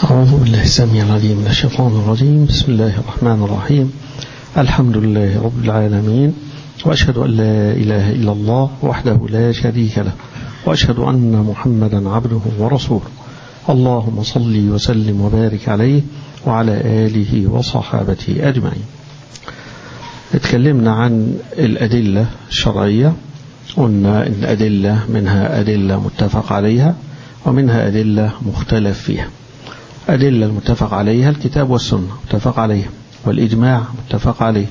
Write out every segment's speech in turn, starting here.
أعوذ بالله السميع العليم من الشيطان الرجيم بسم الله الرحمن الرحيم الحمد لله رب العالمين وأشهد أن لا إله إلا الله وحده لا شريك له وأشهد أن محمدا عبده ورسوله اللهم صل وسلم وبارك عليه وعلى آله وصحابته أجمعين اتكلمنا عن الأدلة الشرعية قلنا إن أدلة منها أدلة متفق عليها ومنها أدلة مختلف فيها أدلة المتفق عليها الكتاب والسنة متفق عليها والإجماع متفق عليه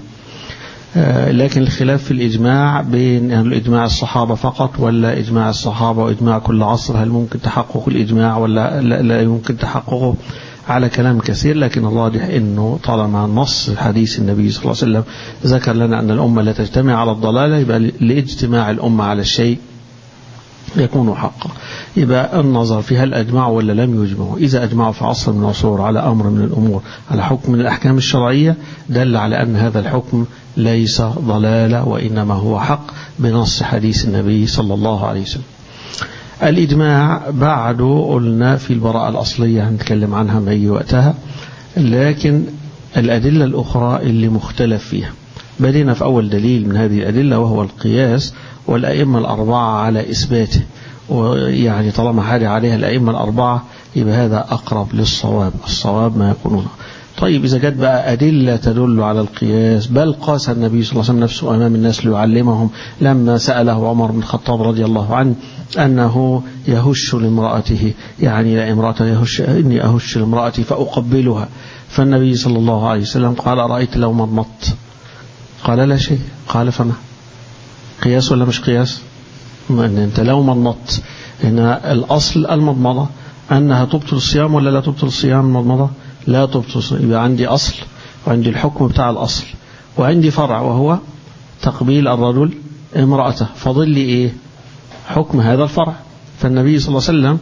لكن الخلاف في الإجماع بين يعني الإجماع الصحابة فقط ولا إجماع الصحابة وإجماع كل عصر هل ممكن تحقق الإجماع ولا لا, لا يمكن تحققه على كلام كثير لكن الواضح أنه طالما نص حديث النبي صلى الله عليه وسلم ذكر لنا أن الأمة لا تجتمع على الضلالة يبقى لاجتماع الأمة على الشيء يكون حقا يبقى النظر في هل أجمعوا ولا لم يجمعوا إذا أجمعوا في عصر من العصور على أمر من الأمور على حكم من الأحكام الشرعية دل على أن هذا الحكم ليس ضلالة وإنما هو حق بنص حديث النبي صلى الله عليه وسلم الإجماع بعده قلنا في البراءة الأصلية هنتكلم عنها ما يجي وقتها لكن الأدلة الأخرى اللي مختلف فيها بدينا في أول دليل من هذه الأدلة وهو القياس والأئمة الأربعة على إثباته ويعني طالما حاجة عليها الأئمة الأربعة يبقى هذا أقرب للصواب الصواب ما يكونون طيب إذا جت بقى أدلة تدل على القياس بل قاس النبي صلى الله عليه وسلم نفسه أمام الناس ليعلمهم لما سأله عمر بن الخطاب رضي الله عنه أنه يهش لامرأته يعني لا امرأة يهش إني أهش لامرأتي فأقبلها فالنبي صلى الله عليه وسلم قال أرأيت لو مضمضت قال لا شيء قال فما قياس ولا مش قياس ان انت لو مضمضت هنا الاصل المضمضه انها تبطل الصيام ولا لا تبطل الصيام المضمضه لا تبطل الصيام يبقى عندي اصل وعندي الحكم بتاع الاصل وعندي فرع وهو تقبيل الرجل امراته فاضل لي ايه حكم هذا الفرع فالنبي صلى الله عليه وسلم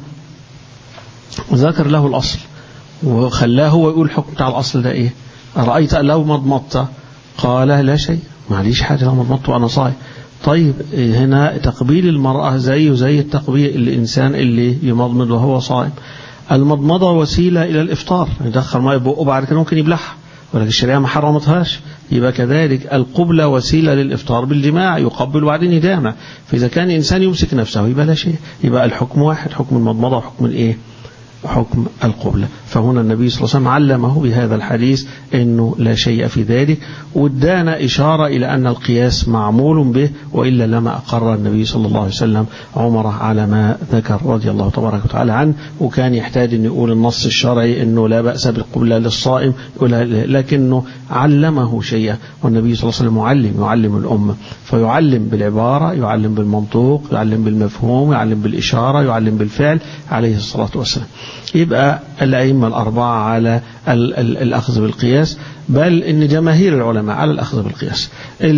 ذكر له الاصل وخلاه هو يقول الحكم بتاع الاصل ده ايه رايت لو مضمضت قال لا شيء معليش حاجه لو مضمضت وانا صايم طيب هنا تقبيل المرأة زيه زي التقبيل الإنسان اللي يمضمض وهو صائم المضمضة وسيلة إلى الإفطار يدخل ماء بقه بعد كده ممكن يبلعها ولكن الشريعة ما حرمتهاش يبقى كذلك القبلة وسيلة للإفطار بالجماع يقبل وبعدين يدامع فإذا كان إنسان يمسك نفسه يبقى لا شيء يبقى الحكم واحد حكم المضمضة وحكم الإيه حكم القبلة فهنا النبي صلى الله عليه وسلم علمه بهذا الحديث أنه لا شيء في ذلك وادانا إشارة إلى أن القياس معمول به وإلا لما أقر النبي صلى الله عليه وسلم عمر على ما ذكر رضي الله تبارك وتعالى عنه وكان يحتاج أن يقول النص الشرعي أنه لا بأس بالقبلة للصائم لكنه علمه شيئا والنبي صلى الله عليه وسلم معلم يعلم الأمة فيعلم بالعبارة يعلم بالمنطوق يعلم بالمفهوم يعلم بالإشارة يعلم بالفعل عليه الصلاة والسلام يبقى الأئمة الأربعة على الأخذ بالقياس بل إن جماهير العلماء على الأخذ بالقياس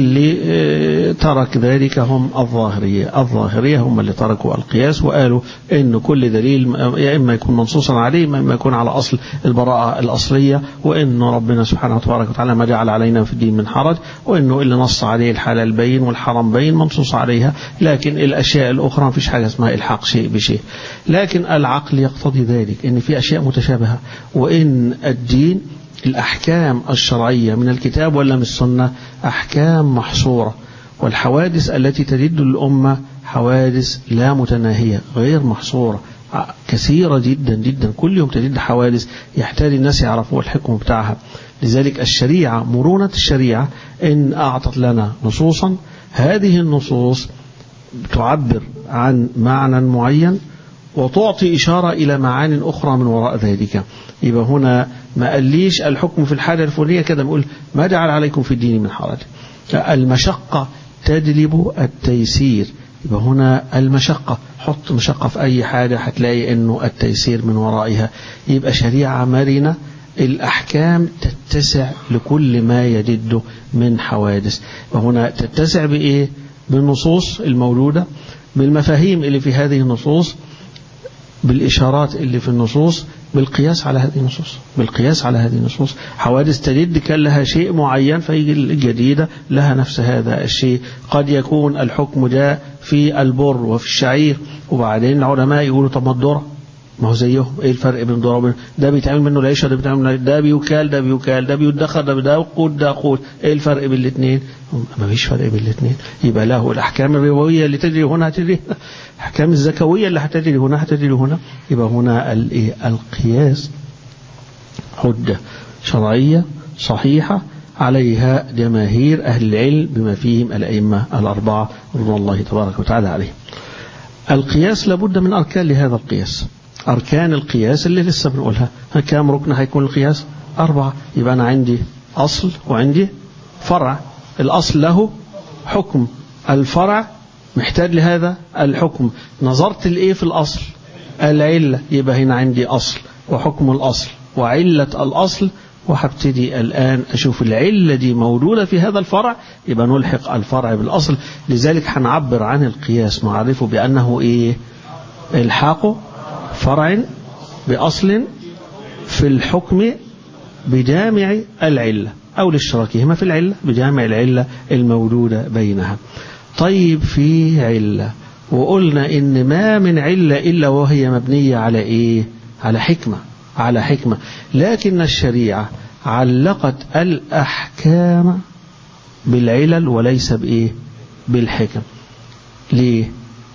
اللي ترك ذلك هم الظاهرية الظاهرية هم اللي تركوا القياس وقالوا إن كل دليل يا إما يكون منصوصا عليه ما إما يكون على أصل البراءة الأصلية وإن ربنا سبحانه وتبارك وتعالى ما جعل علينا في الدين من حرج وإنه اللي نص عليه الحلال بين والحرام بين منصوص عليها لكن الأشياء الأخرى ما فيش حاجة اسمها إلحاق شيء بشيء لكن العقل يقتضي ذلك إن في أشياء متشابهة وإن الدين الأحكام الشرعية من الكتاب ولا من السنة أحكام محصورة والحوادث التي تجد الأمة حوادث لا متناهية غير محصورة كثيرة جدا جدا كل يوم تجد حوادث يحتاج الناس يعرفوا الحكم بتاعها لذلك الشريعة مرونة الشريعة إن أعطت لنا نصوصا هذه النصوص تعبر عن معنى معين وتعطي إشارة إلى معان أخرى من وراء ذلك يبقى هنا ما قاليش الحكم في الحالة الفلانية كده بيقول ما جعل عليكم في الدين من حرج المشقة تجلب التيسير يبقى هنا المشقة حط مشقة في أي حاجة هتلاقي أنه التيسير من ورائها يبقى شريعة مرنة الأحكام تتسع لكل ما يجده من حوادث وهنا تتسع بإيه بالنصوص الموجودة بالمفاهيم اللي في هذه النصوص بالإشارات اللي في النصوص بالقياس على هذه النصوص بالقياس على هذه النصوص حوادث تجد كان لها شيء معين فيجي الجديدة لها نفس هذا الشيء قد يكون الحكم جاء في البر وفي الشعير وبعدين العلماء يقولوا طب ما الذرة ما هو زيهم ايه الفرق بين دول وبين ده بيتعمل منه العيش ده بيتعمل منه ده بيوكال ده بيوكال ده بيدخر ده ده قوت ده قوت ايه الفرق بين الاثنين ما فيش فرق بين الاثنين يبقى له الاحكام الربويه اللي تجري هنا هتجري هنا الاحكام الزكويه اللي هتجري هنا هتجري هنا يبقى هنا الايه القياس حجه شرعيه صحيحه عليها جماهير أهل العلم بما فيهم الأئمة الأربعة رضوان الله تبارك وتعالى عليهم القياس لابد من أركان لهذا القياس أركان القياس اللي لسه بنقولها كم ركن هيكون القياس أربعة يبقى أنا عندي أصل وعندي فرع الأصل له حكم الفرع محتاج لهذا الحكم نظرت الإيه في الأصل العلة يبقى هنا عندي أصل وحكم الأصل وعلة الأصل وهبتدي الآن أشوف العلة دي موجودة في هذا الفرع يبقى نلحق الفرع بالأصل لذلك هنعبر عن القياس نعرفه بأنه إيه الحاق فرع بأصل في الحكم بجامع العلة أو لاشتراكهما في العلة بجامع العلة الموجودة بينها طيب في علة وقلنا إن ما من علة إلا وهي مبنية على إيه على حكمة على حكمة لكن الشريعة علقت الأحكام بالعلل وليس بإيه بالحكم ليه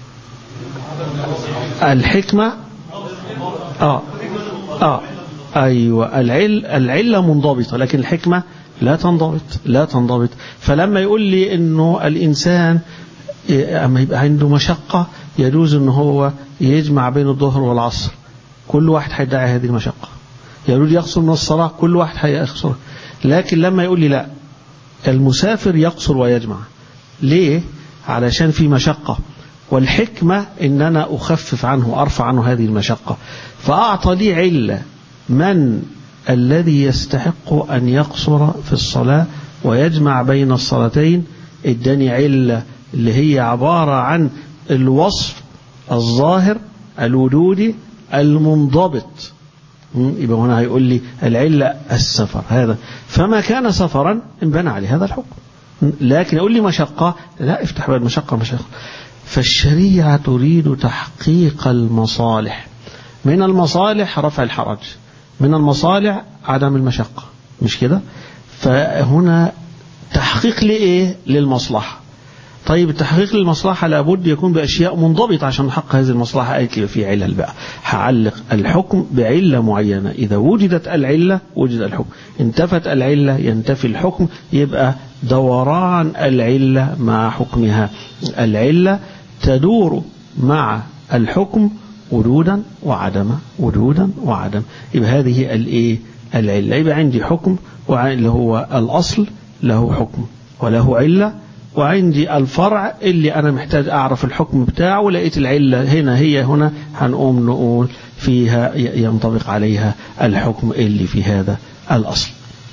الحكمة آه آه أيوة العل العلة منضبطة لكن الحكمة لا تنضبط لا تنضبط فلما يقول لي انه الانسان اما يبقى عنده مشقة يجوز ان هو يجمع بين الظهر والعصر كل واحد هيدعي هذه المشقة يقول يقصر من الصلاة كل واحد هيقصر لكن لما يقول لي لا المسافر يقصر ويجمع ليه علشان في مشقة والحكمة ان انا اخفف عنه ارفع عنه هذه المشقة فاعطى لي علة من الذي يستحق ان يقصر في الصلاة ويجمع بين الصلاتين اداني علة اللي هي عبارة عن الوصف الظاهر الوجودي المنضبط يبقى هنا هيقول لي العلة السفر هذا فما كان سفرا انبنى عليه هذا الحكم لكن يقول لي مشقة لا افتح بقى المشقة مشقة فالشريعة تريد تحقيق المصالح من المصالح رفع الحرج من المصالح عدم المشقة مش كده فهنا تحقيق لإيه للمصلحة طيب التحقيق للمصلحة لابد يكون بأشياء منضبطة عشان نحقق هذه المصلحة قالت لي في علل بقى هعلق الحكم بعلة معينة إذا وجدت العلة وجد الحكم انتفت العلة ينتفي الحكم يبقى دوران العلة مع حكمها العلة تدور مع الحكم وجودا وعدما وجودا وعدم يبقى هذه الايه العلة يبقى عندي حكم اللي هو الأصل له حكم وله علة وعندي الفرع اللي أنا محتاج أعرف الحكم بتاعه ولقيت العلة هنا هي هنا هنقوم نقول فيها ينطبق عليها الحكم اللي في هذا الأصل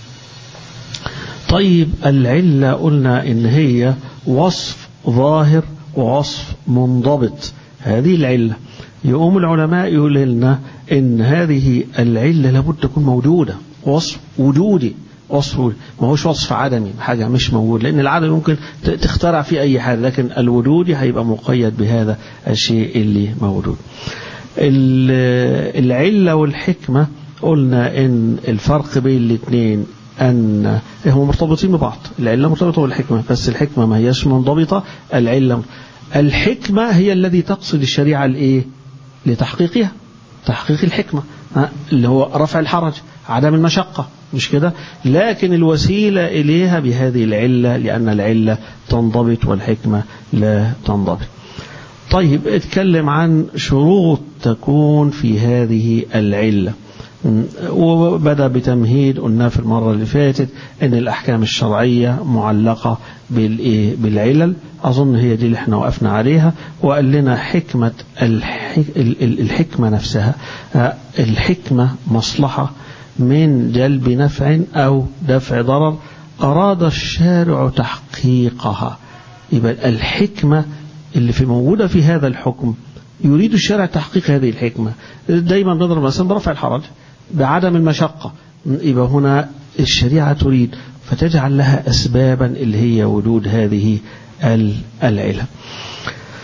طيب العلة قلنا إن هي وصف ظاهر ووصف منضبط هذه العلة يقوم العلماء يقول لنا إن هذه العلة لابد تكون موجودة وصف وجودي وصف ما هوش وصف عدمي حاجة مش موجود لأن العدم ممكن تخترع فيه أي حاجة لكن الوجود هيبقى مقيد بهذا الشيء اللي موجود العلة والحكمة قلنا إن الفرق بين الاثنين أن هم مرتبطين ببعض العلة مرتبطة بالحكمة بس الحكمة ما هيش منضبطة العلة الحكمة هي الذي تقصد الشريعة الإيه لتحقيقها تحقيق الحكمة اللي هو رفع الحرج عدم المشقة مش كده لكن الوسيلة إليها بهذه العلة لأن العلة تنضبط والحكمة لا تنضبط طيب اتكلم عن شروط تكون في هذه العلة وبدأ بتمهيد قلنا في المرة اللي فاتت أن الأحكام الشرعية معلقة بالعلل أظن هي دي اللي احنا وقفنا عليها وقال لنا حكمة الحكمة نفسها الحكمة مصلحة من جلب نفع أو دفع ضرر أراد الشارع تحقيقها يبقى الحكمة اللي في موجودة في هذا الحكم يريد الشارع تحقيق هذه الحكمة دايما نضرب مثلا برفع الحرج بعدم المشقة يبقى هنا الشريعة تريد فتجعل لها أسبابا اللي هي وجود هذه العلة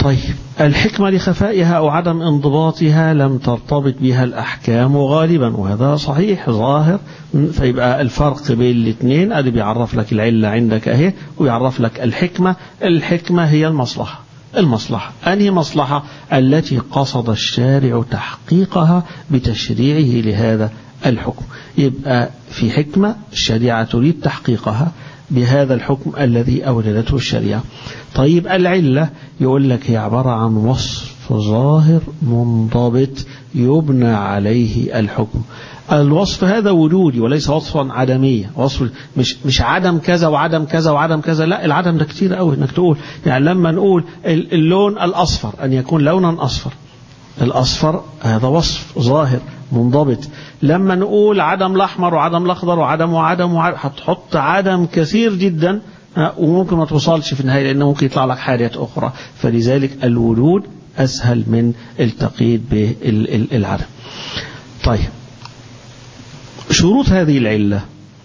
طيب الحكمة لخفائها أو عدم انضباطها لم ترتبط بها الأحكام غالبا وهذا صحيح ظاهر فيبقى الفرق بين الاثنين أدي بيعرف لك العلة عندك أهي ويعرف لك الحكمة الحكمة هي المصلحة المصلحة أنهي مصلحة التي قصد الشارع تحقيقها بتشريعه لهذا الحكم يبقى في حكمة الشريعة تريد تحقيقها بهذا الحكم الذي أوجدته الشريعة طيب العلة يقول لك هي عبارة عن وصف ظاهر منضبط يبنى عليه الحكم الوصف هذا وجودي وليس وصفا عدميا وصف مش مش عدم كذا وعدم كذا وعدم كذا لا العدم ده كتير قوي انك تقول يعني لما نقول اللون الاصفر ان يكون لونا اصفر الاصفر هذا وصف ظاهر منضبط لما نقول عدم الاحمر وعدم الاخضر وعدم وعدم وعدم هتحط عدم كثير جدا وممكن ما توصلش في النهايه لانه ممكن يطلع لك حاجات اخرى فلذلك الوجود اسهل من التقييد بالعدم طيب شروط هذه العله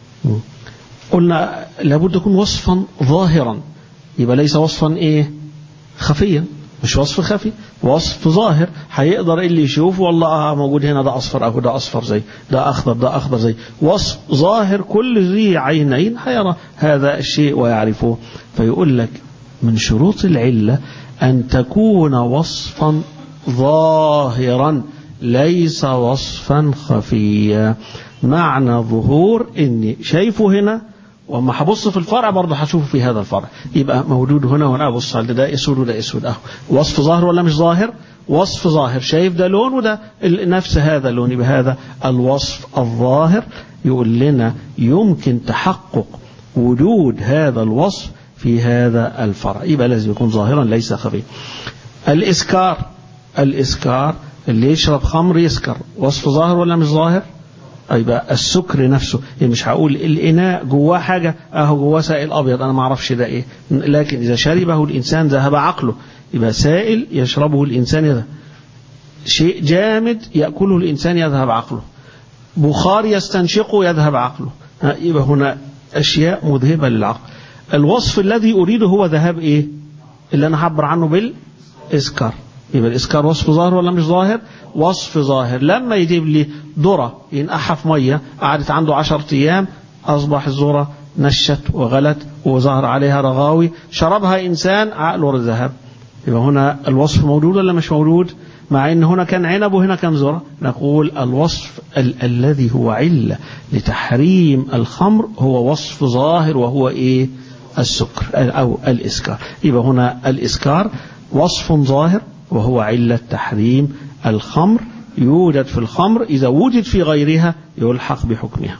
قلنا لابد يكون وصفا ظاهرا يبقى ليس وصفا ايه خفيا مش وصف خفي وصف ظاهر هيقدر اللي يشوف والله آه موجود هنا ده اصفر او ده اصفر زي ده اخضر ده اخضر زي وصف ظاهر كل ذي عينين هيرى هذا الشيء ويعرفه فيقول لك من شروط العله ان تكون وصفا ظاهرا ليس وصفا خفيا معنى ظهور اني شايفه هنا واما هبص في الفرع برضه هشوفه في هذا الفرع يبقى موجود هنا وانا ابص على ده اسود وده اسود اهو وصف ظاهر ولا مش ظاهر وصف ظاهر شايف ده لون وده نفس هذا اللون يبقى هذا الوصف الظاهر يقول لنا يمكن تحقق وجود هذا الوصف في هذا الفرع يبقى لازم يكون ظاهرا ليس خفيا الاسكار الاسكار اللي يشرب خمر يسكر وصف ظاهر ولا مش ظاهر يبقى السكر نفسه يعني مش هقول الاناء جواه حاجه اهو جواه سائل ابيض انا ما اعرفش ده ايه لكن اذا شربه الانسان ذهب عقله يبقى سائل يشربه الانسان يذهب شيء جامد ياكله الانسان يذهب عقله بخار يستنشقه يذهب عقله يبقى هنا اشياء مذهبه للعقل الوصف الذي اريده هو ذهاب ايه اللي انا هعبر عنه بالاسكار يبقى الاسكار وصف ظاهر ولا مش ظاهر وصف ظاهر لما يجيب لي ذره ينقعها في ميه قعدت عنده 10 ايام اصبح الذره نشت وغلت وظهر عليها رغاوي شربها انسان عقله ذهب يبقى هنا الوصف موجود ولا مش موجود مع ان هنا كان عنب وهنا كان ذره نقول الوصف ال- الذي هو عله لتحريم الخمر هو وصف ظاهر وهو ايه السكر او الاسكار يبقى هنا الاسكار وصف ظاهر وهو علة تحريم الخمر يوجد في الخمر إذا وجد في غيرها يلحق بحكمها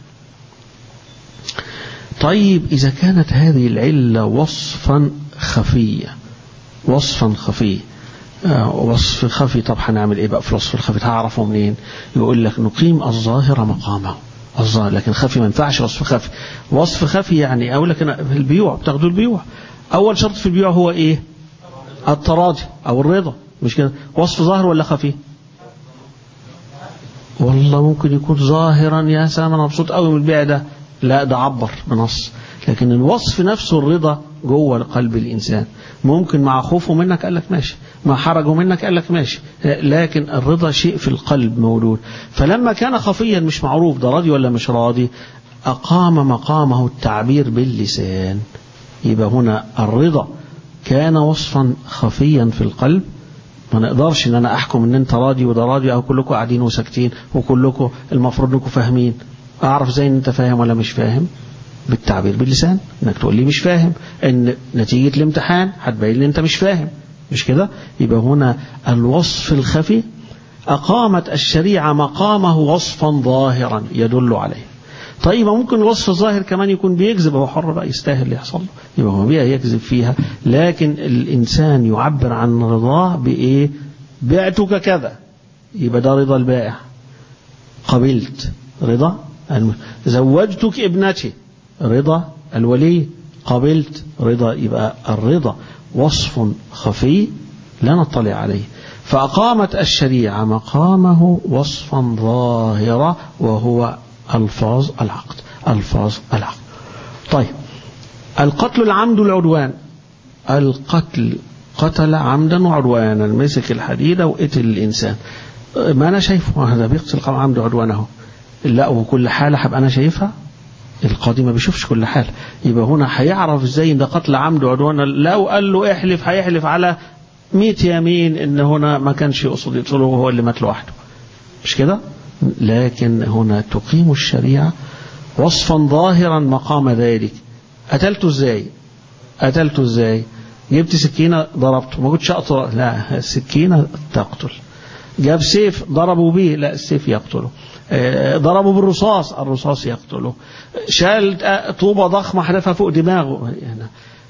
طيب إذا كانت هذه العلة وصفا خفيا وصفا خفيا آه وصف خفي طب هنعمل ايه بقى في الوصف الخفي هعرفه منين يقول لك نقيم الظاهر مقامه الظاهر لكن خفي ما ينفعش وصف خفي وصف خفي يعني اقول لك انا في البيوع بتاخدوا البيوع اول شرط في البيوع هو ايه التراضي او الرضا مش كده وصف ظاهر ولا خفي والله ممكن يكون ظاهرا يا سلام انا مبسوط قوي من البيع ده لا ده عبر بنص لكن الوصف نفسه الرضا جوه قلب الانسان ممكن مع خوفه منك قال لك ماشي مع حرجه منك قال لك ماشي لكن الرضا شيء في القلب موجود فلما كان خفيا مش معروف ده راضي ولا مش راضي اقام مقامه التعبير باللسان يبقى هنا الرضا كان وصفا خفيا في القلب ما نقدرش ان انا احكم ان انت راضي وده راضي او كلكم قاعدين وساكتين وكلكم المفروض انكم فاهمين اعرف ازاي ان انت فاهم ولا مش فاهم بالتعبير باللسان انك تقول لي مش فاهم ان نتيجة الامتحان هتبين لي انت مش فاهم مش كده يبقى هنا الوصف الخفي اقامت الشريعة مقامه وصفا ظاهرا يدل عليه طيب ممكن الوصف الظاهر كمان يكون بيكذب هو حر بقى يستاهل اللي يحصل له يبقى هو بيها يكذب فيها لكن الإنسان يعبر عن رضاه بإيه بعتك كذا يبقى ده رضا البائع قبلت رضا زوجتك ابنتي رضا الولي قبلت رضا يبقى الرضا وصف خفي لا نطلع عليه فأقامت الشريعة مقامه وصفا ظاهرا وهو ألفاظ العقد ألفاظ العقد طيب القتل العمد العدوان القتل قتل عمدا وعدوانا مسك الحديدة وقتل الإنسان ما أنا شايفه هذا بيقتل عمدا وعدوانه لا وكل حالة هبقى أنا شايفها القاضي ما بيشوفش كل حالة يبقى هنا هيعرف ازاي ان ده قتل عمد وعدوانا لو قال له احلف هيحلف على 100 يمين ان هنا ما كانش يقصد يقتله وهو اللي مات لوحده مش كده لكن هنا تقيم الشريعة وصفا ظاهرا مقام ذلك قتلته ازاي قتلته ازاي جبت سكينة ضربته ما كنتش اقتل لا السكينة تقتل جاب سيف ضربوا به لا السيف يقتله ضربوا بالرصاص الرصاص يقتله شال طوبة ضخمة حدفها فوق دماغه يعني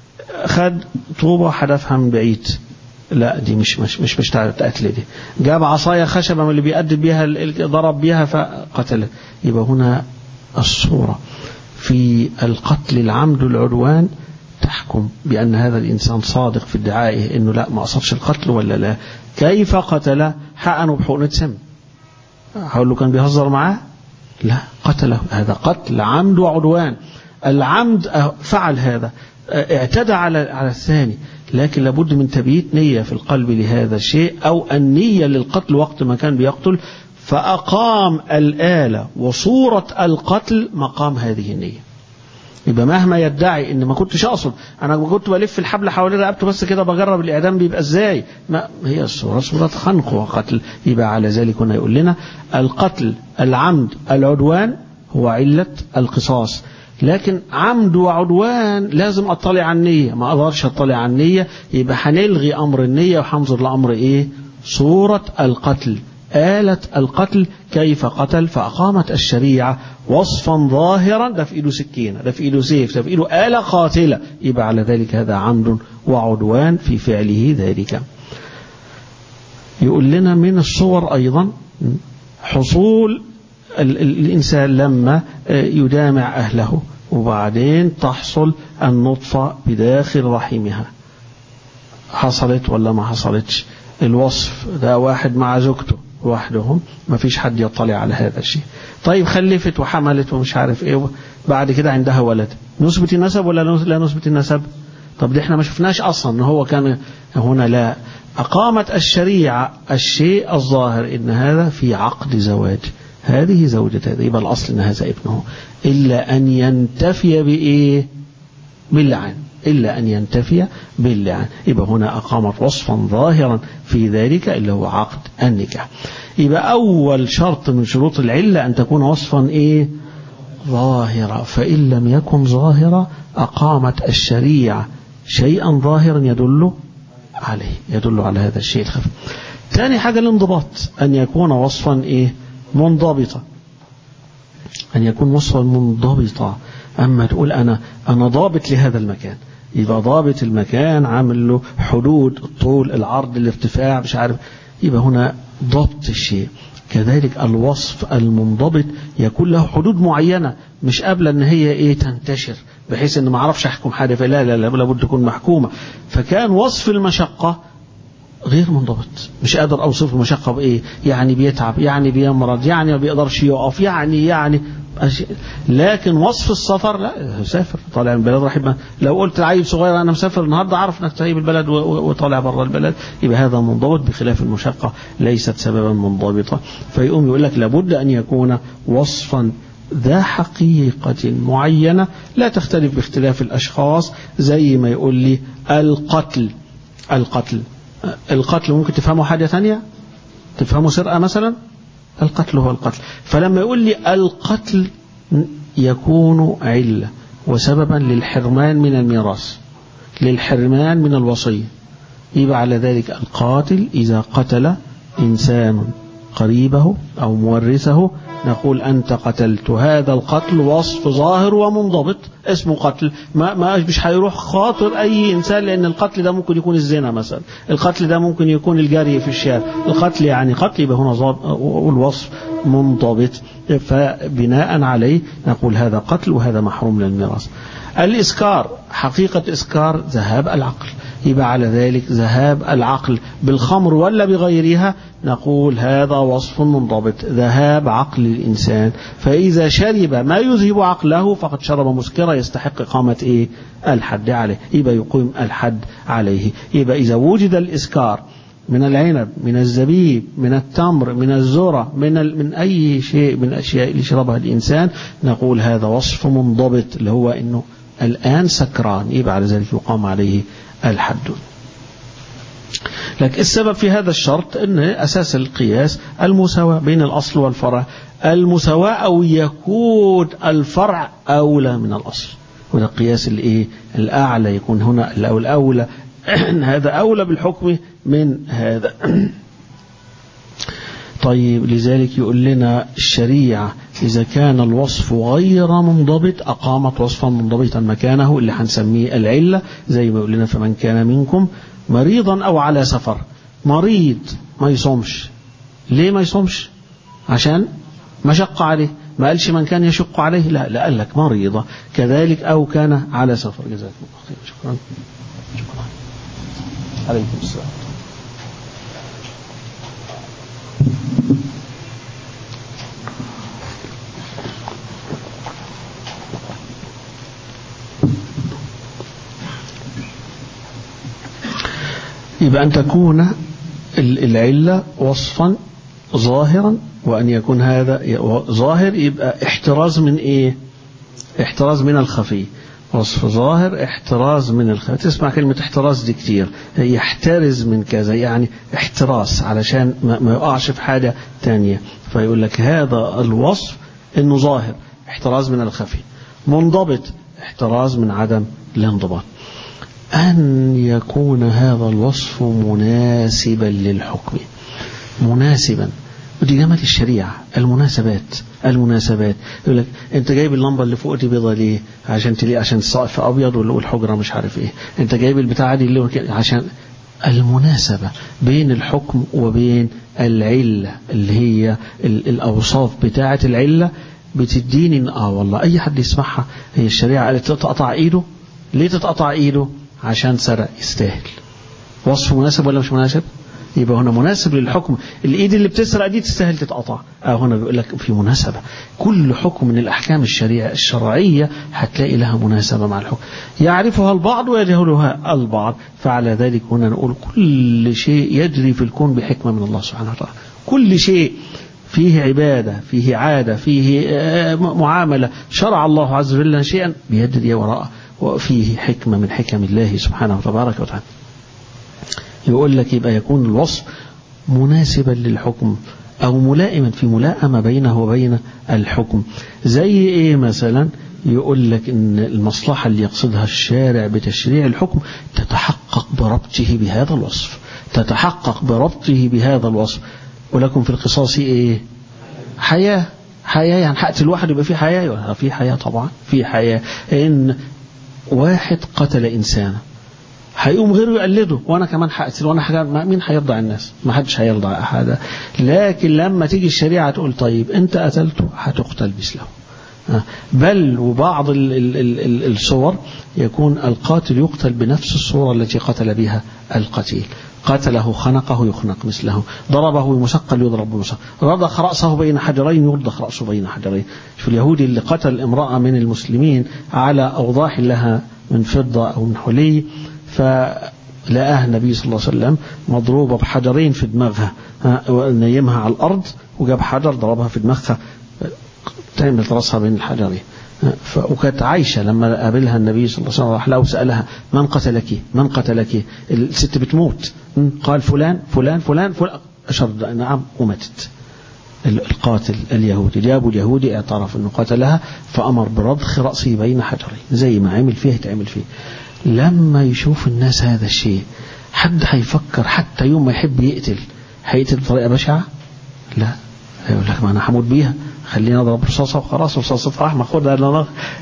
خد طوبة حدفها من بعيد لا دي مش مش مش مش قتل دي جاب عصاية خشبة من اللي بيقدم بيها ضرب بيها فقتله يبقى هنا الصورة في القتل العمد العدوان تحكم بأن هذا الإنسان صادق في ادعائه أنه لا ما قصدش القتل ولا لا كيف قتل حقنه بحقنة سم هقول له كان بيهزر معاه لا قتله هذا قتل عمد وعدوان العمد فعل هذا اعتدى على على الثاني لكن لابد من تبييت نية في القلب لهذا الشيء أو النية للقتل وقت ما كان بيقتل فأقام الآلة وصورة القتل مقام هذه النية يبقى مهما يدعي ان ما كنتش اقصد انا ما كنت بلف الحبل حوالين رقبته بس كده بجرب الاعدام بيبقى ازاي ما هي الصوره صوره خنق وقتل يبقى على ذلك هنا يقول لنا القتل العمد العدوان هو عله القصاص لكن عمد وعدوان لازم اطلع على النيه ما اقدرش اطلع على النيه يبقى هنلغي امر النيه وهنظر لامر ايه صوره القتل آلة القتل كيف قتل فأقامت الشريعة وصفا ظاهرا ده في إيده سكينة ده في إيده سيف ده في إيده آلة قاتلة يبقى على ذلك هذا عمد وعدوان في فعله ذلك يقول لنا من الصور أيضا حصول الإنسان لما يدامع أهله وبعدين تحصل النطفة بداخل رحمها حصلت ولا ما حصلتش الوصف ده واحد مع زوجته لوحدهم ما فيش حد يطلع على هذا الشيء طيب خلفت وحملت ومش عارف ايه بعد كده عندها ولد نثبت النسب ولا لا نثبت النسب طب دي احنا ما شفناش اصلا ان هو كان هنا لا اقامت الشريعه الشيء الظاهر ان هذا في عقد زواج هذه زوجة هذا يبقى الاصل ان هذا ابنه الا ان ينتفي بايه باللعن إلا أن ينتفي باللعن يبقى هنا أقامت وصفا ظاهرا في ذلك اللي هو عقد النكاح يبقى أول شرط من شروط العلة أن تكون وصفا إيه ظاهرة فإن لم يكن ظاهرة أقامت الشريعة شيئا ظاهرا يدل عليه يدل على هذا الشيء الخفي ثاني حاجة الانضباط أن يكون وصفا إيه منضبطا أن يكون وصفا منضبطا أما تقول أنا أنا ضابط لهذا المكان يبقى ضابط المكان عامل له حدود الطول العرض الارتفاع مش عارف يبقى هنا ضبط الشيء كذلك الوصف المنضبط يكون له حدود معينة مش قابلة ان هي ايه تنتشر بحيث ان ما اعرفش احكم حاجة فلا لا لا لابد تكون محكومة فكان وصف المشقة غير منضبط مش قادر اوصف المشقة بايه يعني بيتعب يعني بيمرض يعني ما بيقدرش يقف يعني يعني لكن وصف السفر لا سافر طالع من البلد راح لو قلت لعيل صغير انا مسافر النهارده اعرف انك سايب البلد وطالع بره البلد يبقى هذا منضبط بخلاف المشقه ليست سببا منضبطا فيقوم يقول لك لابد ان يكون وصفا ذا حقيقة معينة لا تختلف باختلاف الأشخاص زي ما يقول لي القتل القتل القتل ممكن تفهمه حاجة ثانية تفهمه سرقة مثلا القتل هو القتل فلما يقول لي القتل يكون علة وسببا للحرمان من الميراث للحرمان من الوصية يبقى على ذلك القاتل إذا قتل إنسان قريبه أو مورثه نقول أنت قتلت هذا القتل وصف ظاهر ومنضبط اسمه قتل ما, ما مش هيروح خاطر أي إنسان لأن القتل ده ممكن يكون الزنا مثلا القتل ده ممكن يكون الجري في الشارع القتل يعني قتل يبقى هنا والوصف منضبط فبناء عليه نقول هذا قتل وهذا محروم للميراث الإسكار حقيقة إسكار ذهاب العقل يبقى على ذلك ذهاب العقل بالخمر ولا بغيرها نقول هذا وصف منضبط ذهاب عقل الإنسان فإذا شرب ما يذهب عقله فقد شرب مسكرة يستحق إقامة إيه الحد عليه يبقى يقيم الحد عليه يبقى إذا وجد الإسكار من العنب من الزبيب من التمر من الذرة من ال... من أي شيء من الأشياء اللي شربها الإنسان نقول هذا وصف منضبط اللي هو أنه الآن سكران يبقى على ذلك يقام عليه الحد لكن السبب في هذا الشرط أن أساس القياس المساواة بين الأصل والفرع المساواة أو يكون الفرع أولى من الأصل وده القياس الإيه الأعلى يكون هنا أو الأولى هذا أولى بالحكم من هذا طيب لذلك يقول لنا الشريعة إذا كان الوصف غير منضبط أقامت وصفا منضبطا مكانه اللي هنسميه العلة زي ما يقول لنا فمن كان منكم مريضا أو على سفر مريض ما يصومش ليه ما يصومش عشان مشق عليه ما قالش من كان يشق عليه لا لا قال لك مريضة كذلك أو كان على سفر جزاكم الله خير شكرا شكرا عليكم السلام يبقى أن تكون العلة وصفا ظاهرا وأن يكون هذا ظاهر يبقى احتراز من إيه احتراز من الخفي وصف ظاهر احتراز من الخفي تسمع كلمة احتراز دي كتير يحترز من كذا يعني احتراس علشان ما يقعش في حاجة تانية فيقول لك هذا الوصف انه ظاهر احتراز من الخفي منضبط احتراز من عدم الانضباط أن يكون هذا الوصف مناسبا للحكم مناسبا ودي جمال الشريعة المناسبات المناسبات يقول لك انت جايب اللمبه اللي فوق دي بيضه ليه عشان تلاقي عشان السقف ابيض والحجره مش عارف ايه انت جايب البتاعه دي اللي عشان المناسبة بين الحكم وبين العلة اللي هي الأوصاف بتاعة العلة بتديني إن آه والله أي حد يسمعها هي الشريعة قالت تقطع إيده ليه تتقطع إيده عشان سرق يستاهل وصف مناسب ولا مش مناسب يبقى هنا مناسب للحكم الايد اللي بتسرق دي تستاهل تتقطع اه هنا بيقول لك في مناسبة كل حكم من الاحكام الشريعة الشرعية هتلاقي لها مناسبة مع الحكم يعرفها البعض ويجهلها البعض فعلى ذلك هنا نقول كل شيء يجري في الكون بحكمة من الله سبحانه وتعالى كل شيء فيه عبادة فيه عادة فيه معاملة شرع الله عز وجل شيئا بيجري وراءه وفيه حكمة من حكم الله سبحانه وتبارك وتعالى يقول لك يبقى يكون الوصف مناسبا للحكم أو ملائما في ملائمة بينه وبين الحكم زي إيه مثلا يقول لك إن المصلحة اللي يقصدها الشارع بتشريع الحكم تتحقق بربطه بهذا الوصف تتحقق بربطه بهذا الوصف ولكم في القصاص إيه حياة حياة يعني هقتل واحد يبقى في حياة في حياة طبعا في حياة إن واحد قتل إنسانا هيقوم غيره يقلده وانا كمان هقتل وانا حاجة مين هيرضع الناس ما حدش هيرضع احد لكن لما تيجي الشريعه تقول طيب انت قتلته هتقتل مثله بل وبعض ال ال ال الصور يكون القاتل يقتل بنفس الصورة التي قتل بها القتيل قتله خنقه يخنق مثله ضربه بمثقل يضرب بمثقل رضخ رأسه بين حجرين يرضخ رأسه بين حجرين شوف اليهودي اللي قتل امرأة من المسلمين على أوضاح لها من فضة أو من حلي فلقاها النبي صلى الله عليه وسلم مضروبة بحجرين في دماغها نيمها على الأرض وجاب حجر ضربها في دماغها تعمل راسها بين الحجرين وكانت عايشة لما قابلها النبي صلى الله عليه وسلم راح لها وسألها من قتلك من قتلك الست بتموت قال فلان فلان فلان فلان أشر نعم وماتت القاتل اليهودي جابوا اليهودي اعترف انه قتلها فامر برضخ راسه بين حجرين زي ما عمل فيه يتعمل فيه لما يشوف الناس هذا الشيء حد هيفكر حتى يوم ما يحب يقتل هيقتل بطريقه بشعه لا يقول لك ما انا هموت بيها خلينا اضرب رصاصه وخلاص رصاصه رحمه خدها لنا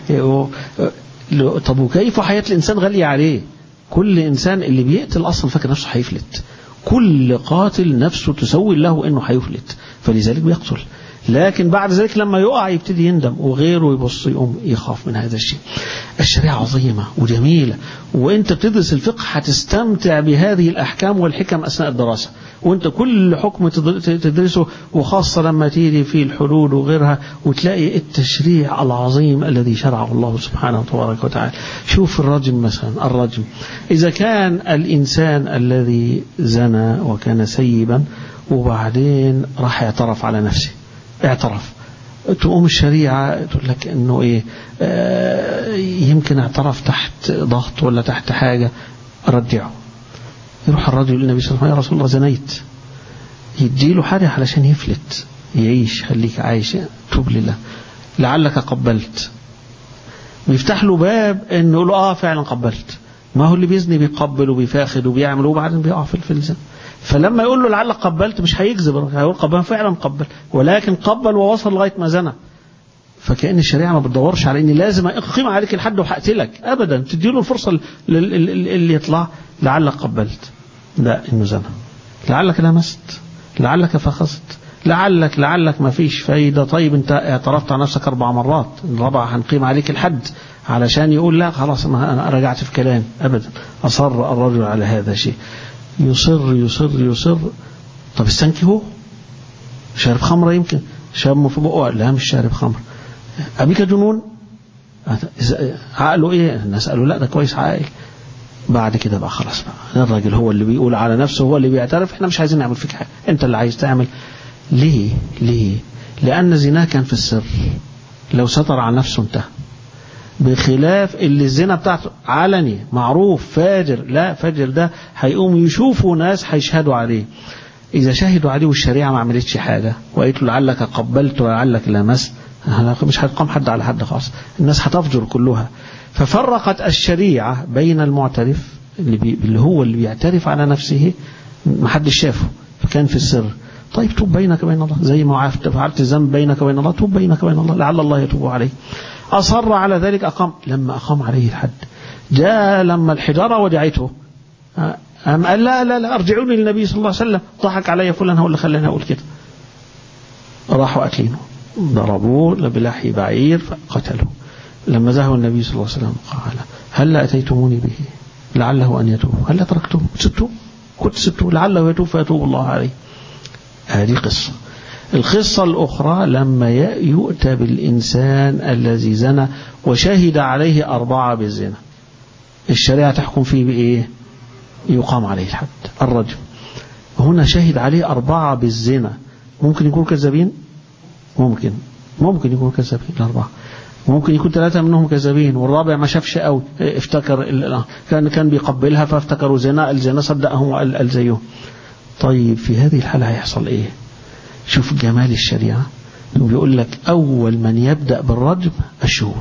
طب وكيف حياه الانسان غاليه عليه كل انسان اللي بيقتل اصلا فاكر نفسه هيفلت كل قاتل نفسه تسوي له انه هيفلت فلذلك بيقتل لكن بعد ذلك لما يقع يبتدي يندم وغيره يبص يقوم يخاف من هذا الشيء الشريعة عظيمة وجميلة وانت بتدرس الفقه هتستمتع بهذه الأحكام والحكم أثناء الدراسة وانت كل حكم تدرسه وخاصة لما تيجي في الحدود وغيرها وتلاقي التشريع العظيم الذي شرعه الله سبحانه وتبارك وتعالى شوف الرجم مثلا الرجم إذا كان الإنسان الذي زنى وكان سيبا وبعدين راح يعترف على نفسه اعترف تقوم الشريعة تقول لك انه ايه آه يمكن اعترف تحت ضغط ولا تحت حاجة رجعه يروح الرجل للنبي صلى الله عليه وسلم يا رسول الله زنيت يديله حاجة علشان يفلت يعيش خليك عايش توب لله لعلك قبلت ويفتح له باب انه يقول له اه فعلا قبلت ما هو اللي بيزني بيقبل وبيفاخد وبيعمل وبعدين بيقع في الزنا فلما يقول له لعلك قبلت مش هيكذب هيقول قبل فعلا قبل ولكن قبل ووصل لغايه ما زنى فكأن الشريعة ما بتدورش على اني لازم اقيم عليك الحد وهقتلك ابدا تديله الفرصة اللي يطلع لعلك قبلت لا انه زنى لعلك لمست لعلك فخست لعلك لعلك ما فيش فايدة طيب انت اعترفت على نفسك اربع مرات الرابعة هنقيم عليك الحد علشان يقول لا خلاص انا رجعت في كلامي ابدا اصر الرجل على هذا الشيء يصر يصر يصر طب استنكهوه شارب خمرة يمكن شاب في بقه لا مش شارب خمر أبيك جنون عقله ايه نسأله لا ده كويس عاقل بعد كده بقى خلاص بقى الراجل هو اللي بيقول على نفسه هو اللي بيعترف احنا مش عايزين نعمل فيك حاجه انت اللي عايز تعمل ليه ليه لان زناه كان في السر لو ستر على نفسه انتهى بخلاف اللي الزنا بتاعته علني معروف فاجر لا فاجر ده هيقوم يشوفوا ناس هيشهدوا عليه إذا شهدوا عليه والشريعة ما عملتش حاجة وقالت له لعلك قبلت ولعلك لمست مش هتقام حد على حد خالص الناس هتفجر كلها ففرقت الشريعة بين المعترف اللي, بي اللي هو اللي بيعترف على نفسه ما حدش شافه فكان في السر طيب توب بينك وبين الله زي ما فعلت الذنب بينك وبين الله توب بينك وبين الله لعل الله يتوب عليه أصر على ذلك أقام لما أقام عليه الحد جاء لما الحجارة وجعته أم قال لا لا لا أرجعوني للنبي صلى الله عليه وسلم ضحك علي فلان هو اللي خلاني أقول كده راحوا قاتلينه ضربوه بلحي بعير فقتلوه لما ذهب النبي صلى الله عليه وسلم قال هل أتيتموني به لعله أن يتوب هل تركته سبته كنت سبته لعله يتوب فيتوب الله عليه هذه قصة القصة الأخرى لما يؤتى بالإنسان الذي زنى وشهد عليه أربعة بالزنا الشريعة تحكم فيه بإيه يقام عليه الحد الرجم هنا شهد عليه أربعة بالزنا ممكن يكونوا كذابين ممكن ممكن يكونوا كذابين الأربعة ممكن يكون ثلاثة منهم كذابين والرابع ما شافش قوي افتكر كان كان بيقبلها فافتكروا زنا الزنا صدقهم وقال زيهم طيب في هذه الحالة هيحصل ايه شوف جمال الشريعة بيقول لك أول من يبدأ بالرجم الشهود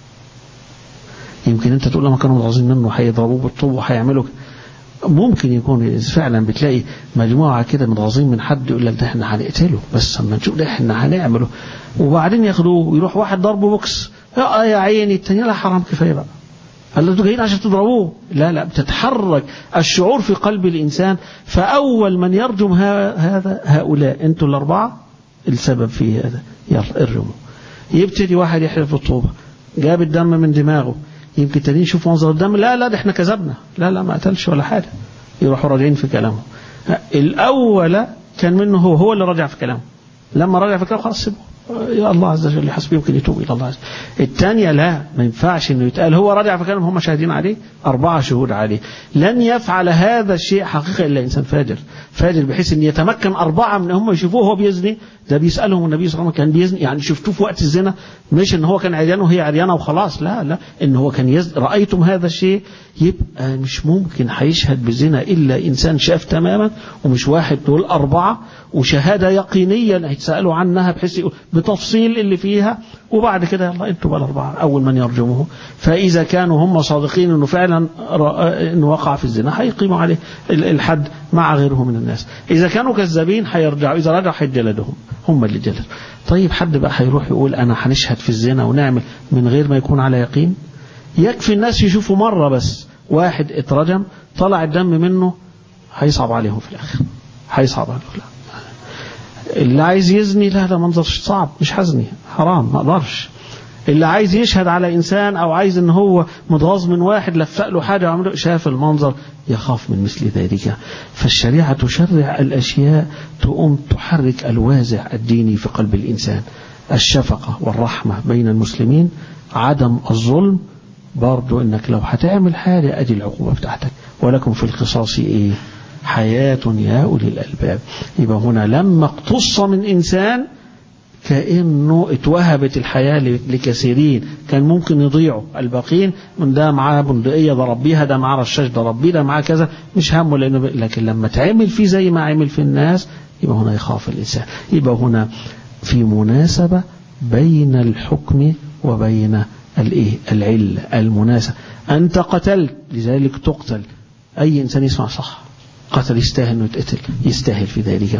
يمكن أنت تقول لما كانوا متغاظين منه هيضربوه بالطوب وهيعملوا ممكن يكون فعلا بتلاقي مجموعة كده متغاظين من حد يقول لك ده احنا هنقتله بس اما نشوف ده احنا هنعمله وبعدين ياخدوه ويروح واحد ضربه بوكس يا يا عيني التاني لا حرام كفايه بقى قال له انتوا جايين عشان تضربوه لا لا بتتحرك الشعور في قلب الانسان فاول من يرجم هذا هؤلاء انتوا الاربعه السبب في هذا يلا ارجموا يبتدي واحد يحلف بالطوبه جاب الدم من دماغه يمكن تانيين يشوف منظر الدم لا لا ده احنا كذبنا لا لا ما قتلش ولا حاجه يروحوا راجعين في كلامه الاول كان منه هو هو اللي رجع في كلامه لما رجع في كلامه خلاص سيبه يا الله عز وجل حسبي يمكن يتوب الى الله عز وجل. الثانيه لا ما ينفعش انه يتقال هو رجع في كلامه هم شاهدين عليه اربعه شهود عليه لن يفعل هذا الشيء حقيقه الا انسان فاجر فاجر بحيث ان يتمكن اربعه من هم يشوفوه هو بيزني ده بيسالهم النبي صلى الله عليه وسلم كان بيزني يعني شفتوه في وقت الزنا مش ان هو كان عريان وهي عريانه وخلاص لا لا ان هو كان يزني رايتم هذا الشيء يبقى مش ممكن هيشهد بزنا الا انسان شاف تماما ومش واحد دول اربعه وشهاده يقينيه هيتسالوا عنها بحيث بتفصيل اللي فيها وبعد كده يلا انتوا بقى الاربعه اول من يرجمه فاذا كانوا هم صادقين انه فعلا انه وقع في الزنا هيقيموا عليه الحد مع غيره من الناس اذا كانوا كذابين هيرجعوا اذا رجعوا هيجلدهم هم اللي جلدوا طيب حد بقى هيروح يقول انا هنشهد في الزنا ونعمل من غير ما يكون على يقين يكفي الناس يشوفوا مره بس واحد اترجم طلع الدم منه هيصعب عليهم في الاخر هيصعب عليهم في الآخر. اللي عايز يزني لا ده منظر صعب مش هزني حرام ما اقدرش اللي عايز يشهد على انسان او عايز ان هو متغاظ من واحد لفق له حاجه وعمله شاف المنظر يخاف من مثل ذلك فالشريعه تشرع الاشياء تقوم تحرك الوازع الديني في قلب الانسان الشفقه والرحمه بين المسلمين عدم الظلم برضو انك لو هتعمل حاجه ادي العقوبه بتاعتك ولكم في القصاص ايه حياه يا اولي الالباب يبقى هنا لما اقتص من انسان كأنه اتوهبت الحياة لكثيرين كان ممكن يضيعوا الباقين من ده معاه بندقية ضرب بيها ده معاه رشاش ضرب بيه ده معاه كذا مش همه لأنه ب... لكن لما تعمل فيه زي ما عمل في الناس يبقى هنا يخاف الإنسان يبقى هنا في مناسبة بين الحكم وبين الايه العلة المناسبة أنت قتلت لذلك تقتل أي إنسان يسمع صح قتل يستاهل أنه يتقتل يستاهل في ذلك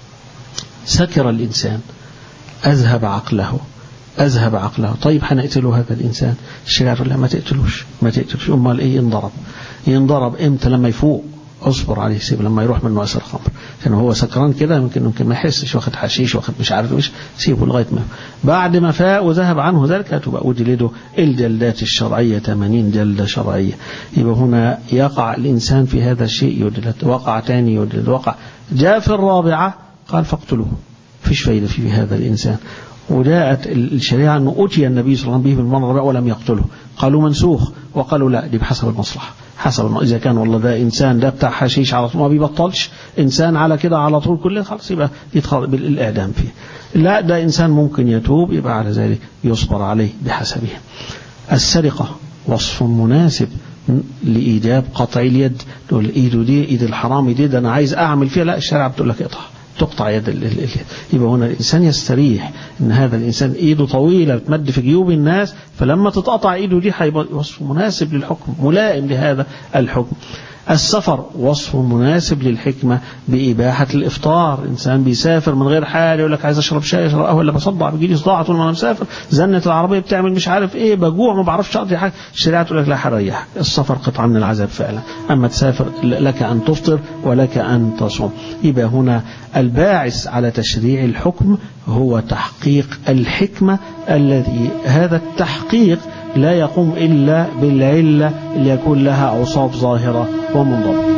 سكر الإنسان أذهب عقله أذهب عقله طيب هنقتله هذا الإنسان الشريعة تقول لا ما تقتلوش ما تقتلوش أمال إيه ينضرب ينضرب إمتى لما يفوق اصبر عليه سيب لما يروح منه أثر خمر عشان هو سكران كده ممكن ممكن ما يحسش واخد حشيش واخد مش عارف ايش سيبه لغايه ما بعد ما فاق وذهب عنه ذلك هتبقى وجلده الجلدات الشرعيه 80 جلده شرعيه يبقى هنا يقع الانسان في هذا الشيء يجلد وقع ثاني يجلد وقع جاء في الرابعه قال فاقتلوه فيش فايدة في هذا الإنسان وجاءت الشريعة أنه أتي النبي صلى الله عليه وسلم به بالمرة ولم يقتله قالوا منسوخ وقالوا لا دي بحسب المصلحة حسب إذا كان والله ده إنسان ده بتاع حشيش على طول ما بيبطلش إنسان على كده على طول كله خلاص يبقى يدخل بالإعدام فيه لا ده إنسان ممكن يتوب يبقى على ذلك يصبر عليه بحسبه السرقة وصف مناسب لإيجاب قطع اليد تقول إيده دي إيد الحرام دي ده أنا عايز أعمل فيها لا الشريعة بتقول لك اقطع تقطع يد اليد يبقى هنا الإنسان يستريح إن هذا الإنسان إيده طويلة بتمد في جيوب الناس فلما تتقطع إيده دي هيبقى وصف مناسب للحكم ملائم لهذا الحكم السفر وصف مناسب للحكمة بإباحة الإفطار إنسان بيسافر من غير حاجة يقول لك عايز أشرب شاي أشرب قهوة ولا بصدع بيجي لي صداع طول ما أنا مسافر زنة العربية بتعمل مش عارف إيه بجوع ما بعرفش أقضي حاجة الشريعة تقول لك لا هريحك السفر قطعة من العذاب فعلا أما تسافر لك أن تفطر ولك أن تصوم يبقى هنا الباعث على تشريع الحكم هو تحقيق الحكمة الذي هذا التحقيق لا يقوم إلا بالعلة اللي يكون لها أوصاف ظاهرة ومنضبطة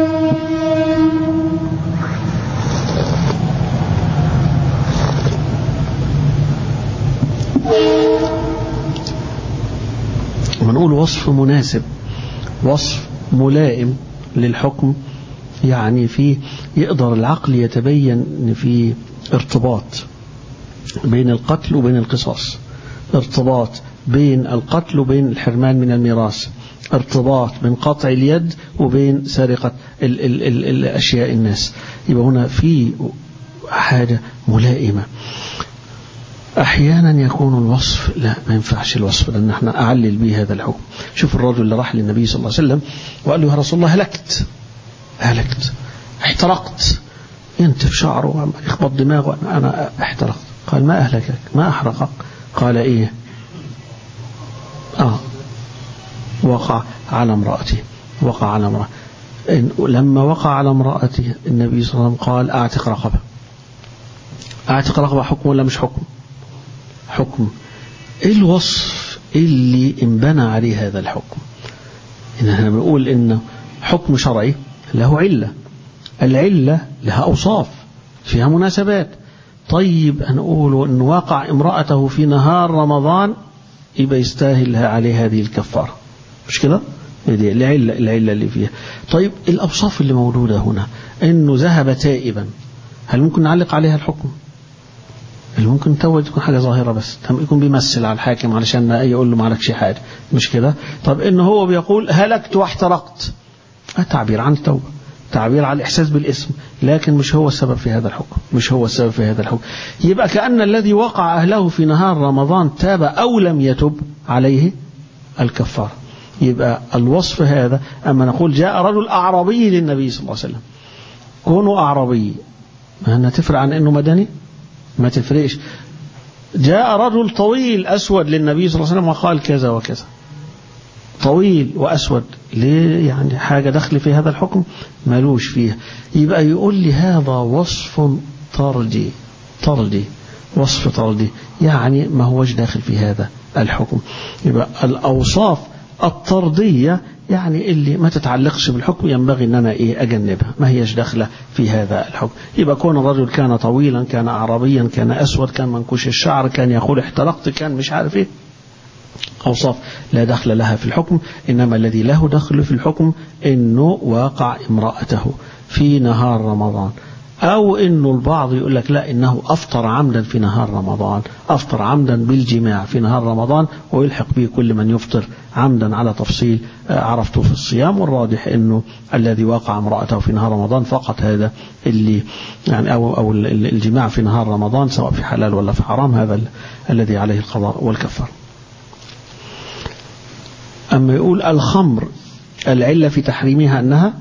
ونقول وصف مناسب وصف ملائم للحكم يعني في يقدر العقل يتبين ان في ارتباط بين القتل وبين القصاص ارتباط بين القتل وبين الحرمان من الميراث ارتباط بين قطع اليد وبين سرقة ال ال ال الأشياء الناس يبقى هنا في حاجة ملائمة أحيانا يكون الوصف لا ما ينفعش الوصف لأن احنا أعلل به هذا الحكم شوف الرجل اللي راح للنبي صلى الله عليه وسلم وقال له يا رسول الله هلكت هلكت احترقت ينتف شعره يخبط دماغه أنا احترقت قال ما أهلكك ما أحرقك قال إيه آه وقع على امرأته وقع على امرأة لما وقع على امرأته النبي صلى الله عليه وسلم قال أعتق رقبة أعتق رقبة حكم ولا مش حكم حكم إيه الوصف اللي انبنى عليه هذا الحكم إن احنا بنقول إنه حكم شرعي له علة العلة لها أوصاف فيها مناسبات طيب هنقول إن وقع امرأته في نهار رمضان يبقى يستاهل عليه هذه الكفارة مش كده دي العلة, العلة اللي فيها طيب الأوصاف اللي موجودة هنا إنه ذهب تائبا هل ممكن نعلق عليها الحكم اللي ممكن توبة تكون حاجة ظاهرة بس يكون بيمثل على الحاكم علشان ما يقول له ما عليكش حاجة مش كده طب إنه هو بيقول هلكت واحترقت تعبير عن التوبة تعبير على الإحساس بالاسم لكن مش هو السبب في هذا الحكم مش هو السبب في هذا الحكم يبقى كأن الذي وقع أهله في نهار رمضان تاب أو لم يتب عليه الكفارة يبقى الوصف هذا أما نقول جاء رجل أعرابي للنبي صلى الله عليه وسلم كونه أعرابي ما تفرق عن أنه مدني ما تفرقش جاء رجل طويل أسود للنبي صلى الله عليه وسلم وقال كذا وكذا طويل وأسود ليه يعني حاجة دخل في هذا الحكم مالوش فيها يبقى يقول لي هذا وصف طردي طردي وصف طردي يعني ما هوش داخل في هذا الحكم يبقى الأوصاف الطردية يعني اللي ما تتعلقش بالحكم ينبغي ان انا ايه اجنبها ما هيش داخله في هذا الحكم يبقى كون الرجل كان طويلا كان اعرابيا كان اسود كان منكوش الشعر كان يقول احترقت كان مش عارف ايه أوصاف لا دخل لها في الحكم إنما الذي له دخل في الحكم إنه واقع امرأته في نهار رمضان أو إنه البعض يقول لك لا إنه أفطر عمدا في نهار رمضان أفطر عمدا بالجماع في نهار رمضان ويلحق به كل من يفطر عمدا على تفصيل عرفته في الصيام والراجح إنه الذي واقع امرأته في نهار رمضان فقط هذا اللي يعني أو أو الجماع في نهار رمضان سواء في حلال ولا في حرام هذا الذي عليه القضاء والكفار أما يقول الخمر العلة في تحريمها أنها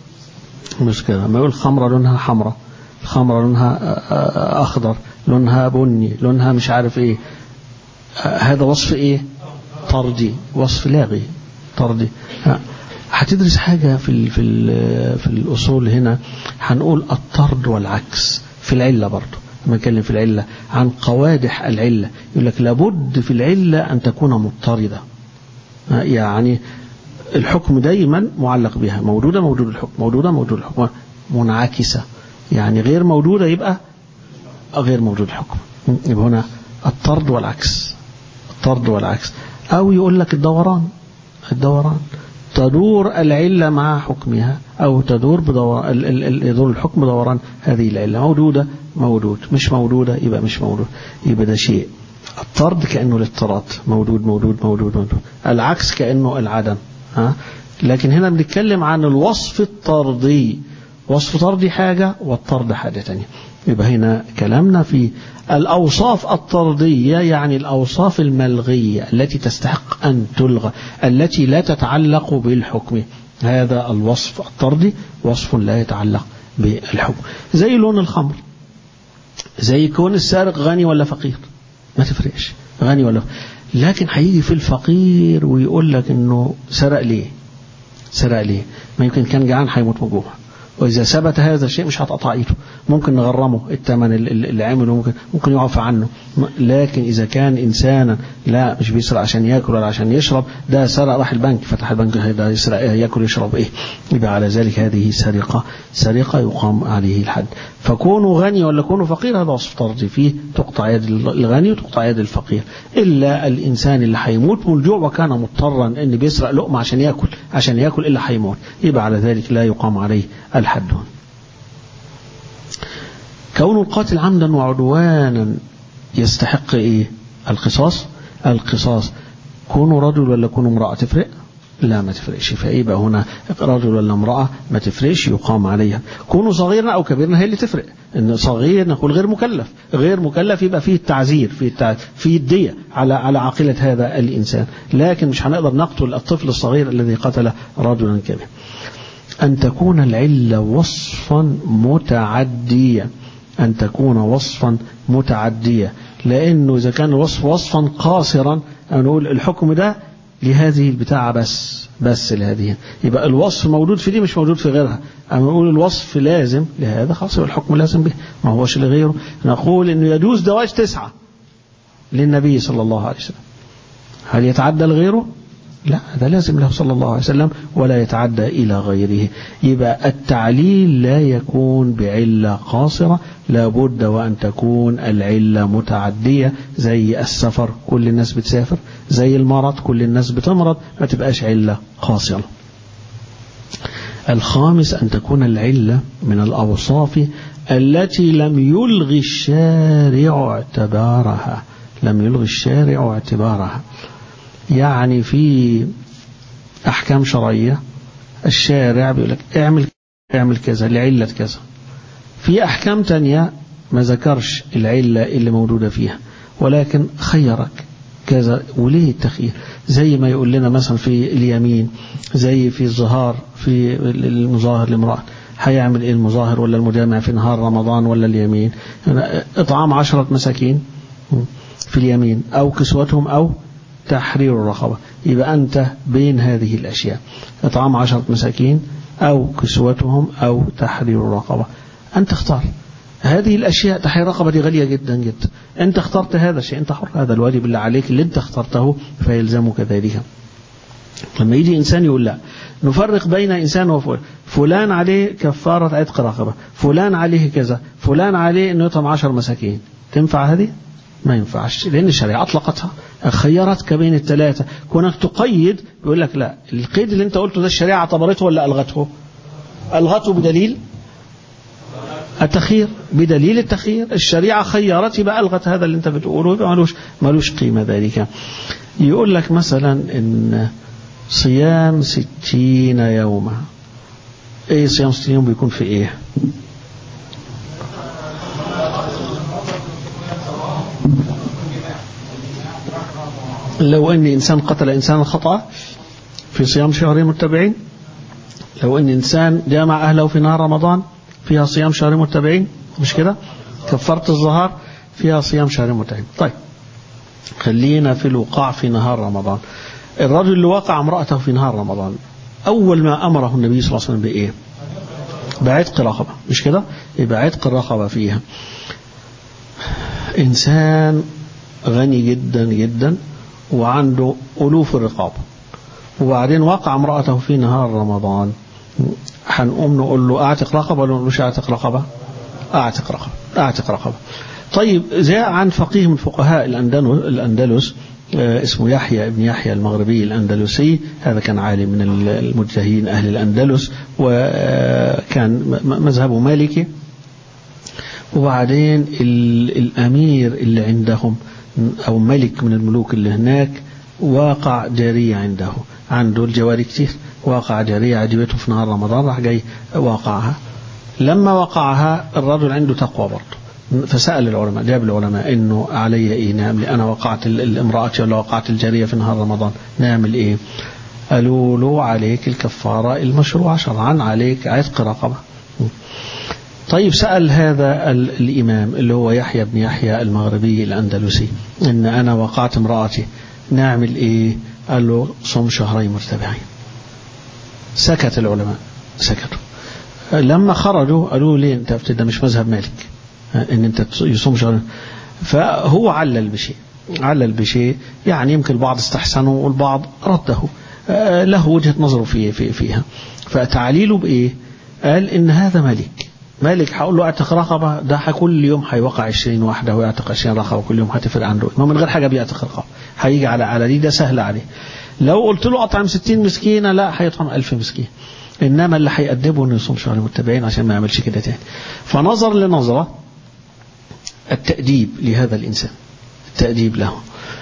مش كده أما يقول خمرة لونها حمراء الخمرة لونها أخضر لونها بني لونها مش عارف إيه هذا وصف إيه طردي وصف لاغي طردي هتدرس حاجة في ال في ال في الأصول هنا هنقول الطرد والعكس في العلة برضه لما نتكلم في العلة عن قوادح العلة يقول لك لابد في العلة أن تكون مضطردة يعني الحكم دايما معلق بها موجودة موجود الحكم موجودة موجود الحكم منعكسة يعني غير موجودة يبقى غير موجود الحكم يبقى هنا الطرد والعكس الطرد والعكس أو يقول لك الدوران الدوران تدور العلة مع حكمها أو تدور بدوران يدور الحكم دوران هذه العلة موجودة موجود مش موجودة يبقى مش موجود يبقى ده شيء الطرد كأنه الاضطراد موجود موجود موجود موجود العكس كأنه العدم ها لكن هنا بنتكلم عن الوصف الطردي وصف طردي حاجة والطرد حاجة تانية يبقى هنا كلامنا في الأوصاف الطردية يعني الأوصاف الملغية التي تستحق أن تلغى التي لا تتعلق بالحكم هذا الوصف الطردي وصف لا يتعلق بالحكم زي لون الخمر زي كون السارق غني ولا فقير ما تفرقش غني ولا لكن هيجي في الفقير ويقول لك انه سرق ليه سرق ليه ما يمكن كان جعان هيموت من جوع وإذا ثبت هذا الشيء مش هتقطع إيده ممكن نغرمه الثمن اللي عمله ممكن ممكن يعفى عنه لكن إذا كان إنسانا لا مش بيسرق عشان ياكل ولا عشان يشرب ده سرق راح البنك فتح البنك ده يسرق إيه ياكل يشرب إيه يبقى على ذلك هذه سرقة سرقة يقام عليه الحد فكونوا غني ولا كونوا فقير هذا وصف طردي فيه تقطع يد الغني وتقطع يد الفقير إلا الإنسان اللي هيموت من الجوع وكان مضطرا إن بيسرق لقمة عشان ياكل عشان ياكل إلا هيموت يبقى على ذلك لا يقام عليه الحد كون القاتل عمدا وعدوانا يستحق ايه القصاص القصاص كونوا رجل ولا كونوا امرأة تفرق لا ما تفرقش فايه بقى هنا رجل ولا امرأة ما تفرقش يقام عليها كونوا صغيرا او كبيرا هي اللي تفرق ان صغير نقول غير مكلف غير مكلف يبقى فيه التعزير فيه التع... فيه الدية على على عقيلة هذا الانسان لكن مش هنقدر نقتل الطفل الصغير الذي قتل رجلا كبيرا أن تكون العلة وصفا متعديا أن تكون وصفا متعدية لأنه إذا كان الوصف وصفا قاصرا نقول الحكم ده لهذه البتاعة بس بس لهذه يبقى الوصف موجود في دي مش موجود في غيرها أما نقول الوصف لازم لهذا خلاص الحكم لازم به ما هوش لغيره نقول إنه يجوز زواج تسعة للنبي صلى الله عليه وسلم هل يتعدى لغيره لا هذا لازم له صلى الله عليه وسلم ولا يتعدى إلى غيره يبقى التعليل لا يكون بعلة قاصرة لابد وأن تكون العلة متعدية زي السفر كل الناس بتسافر زي المرض كل الناس بتمرض ما تبقاش علة قاصرة الخامس أن تكون العلة من الأوصاف التي لم يلغي الشارع اعتبارها لم يلغي الشارع اعتبارها يعني في أحكام شرعية الشارع بيقول لك اعمل اعمل كذا لعلة كذا في أحكام تانية ما ذكرش العلة اللي موجودة فيها ولكن خيرك كذا وليه التخيير زي ما يقول لنا مثلا في اليمين زي في الظهار في المظاهر لامرأة هيعمل ايه المظاهر ولا المجامع في نهار رمضان ولا اليمين اطعام عشرة مساكين في اليمين او كسوتهم او تحرير الرقبة يبقى أنت بين هذه الأشياء إطعام عشرة مساكين أو كسوتهم أو تحرير الرقبة أنت اختار هذه الأشياء تحرير الرقبة دي غالية جدا جدا أنت اخترت هذا الشيء أنت حر هذا الواجب اللي عليك اللي أنت اخترته فيلزمك ذلك لما يجي إنسان يقول لا نفرق بين إنسان وفلان فلان عليه كفارة عتق رقبة فلان عليه كذا فلان عليه أنه يطعم عشر مساكين تنفع هذه؟ ما ينفعش لأن الشريعة أطلقتها خيرتك بين الثلاثة كونك تقيد يقول لك لا القيد اللي أنت قلته ده الشريعة اعتبرته ولا ألغته ألغته بدليل التخيير بدليل التخيير الشريعة خيرت يبقى ألغت هذا اللي أنت بتقوله يبقى ملوش, ملوش قيمة ذلك يقول لك مثلا إن صيام ستين يوما ايه صيام ستين يوم بيكون في ايه لو ان انسان قتل انسانا خطأ في صيام شهرين متبعين لو ان انسان جامع اهله في نهار رمضان فيها صيام شهرين متبعين مش كده كفرت الظهار فيها صيام شهرين متبعين طيب خلينا في الوقاع في نهار رمضان الرجل اللي وقع امرأته في نهار رمضان أول ما أمره النبي صلى الله عليه وسلم بإيه بعتق رقبة مش كده يبقى عتق الرقبة فيها إنسان غني جدا جدا وعنده ألوف الرقاب وبعدين وقع امرأته في نهار رمضان هنقوم نقول له أعتق رقبة ولا مش أعتق رقبة أعتق رقبة أعتق رقبة طيب جاء عن فقيه من فقهاء الأندلس اسمه يحيى ابن يحيى المغربي الأندلسي هذا كان عالم من المجتهدين أهل الأندلس وكان مذهبه مالكي وبعدين الأمير اللي عندهم أو ملك من الملوك اللي هناك واقع جارية عنده عنده الجواري كتير واقع جارية عجبته في نهار رمضان راح جاي واقعها لما وقعها الرجل عنده تقوى برضه فسأل العلماء جاب العلماء انه علي ايه نعمل انا وقعت الامرأة ولا وقعت الجارية في نهار رمضان نعمل ايه قالوا له عليك الكفارة المشروعة شرعا عليك عتق رقبة طيب سأل هذا الإمام اللي هو يحيى بن يحيى المغربي الأندلسي إن أنا وقعت امرأتي نعمل إيه قال له صم شهرين مرتبعين سكت العلماء سكتوا لما خرجوا قالوا ليه انت ده مش مذهب مالك ان انت يصوم شهر فهو علل بشيء علل بشيء يعني يمكن البعض استحسنه والبعض رده له وجهة نظره في في فيها فتعليله بايه قال ان هذا ملك مالك هقول له اعتق رقبه ده كل يوم هيوقع 20 واحده ويعتق 20 رقبه كل يوم هتفرق عنده ما من غير حاجه بيعتق رقبه هيجي على على دي ده سهل عليه لو قلت له اطعم 60 مسكينه لا هيطعم 1000 مسكين انما اللي هيأدبه انه يصوم شهر متبعين عشان ما يعملش كده تاني فنظر لنظره التأديب لهذا الإنسان التأديب له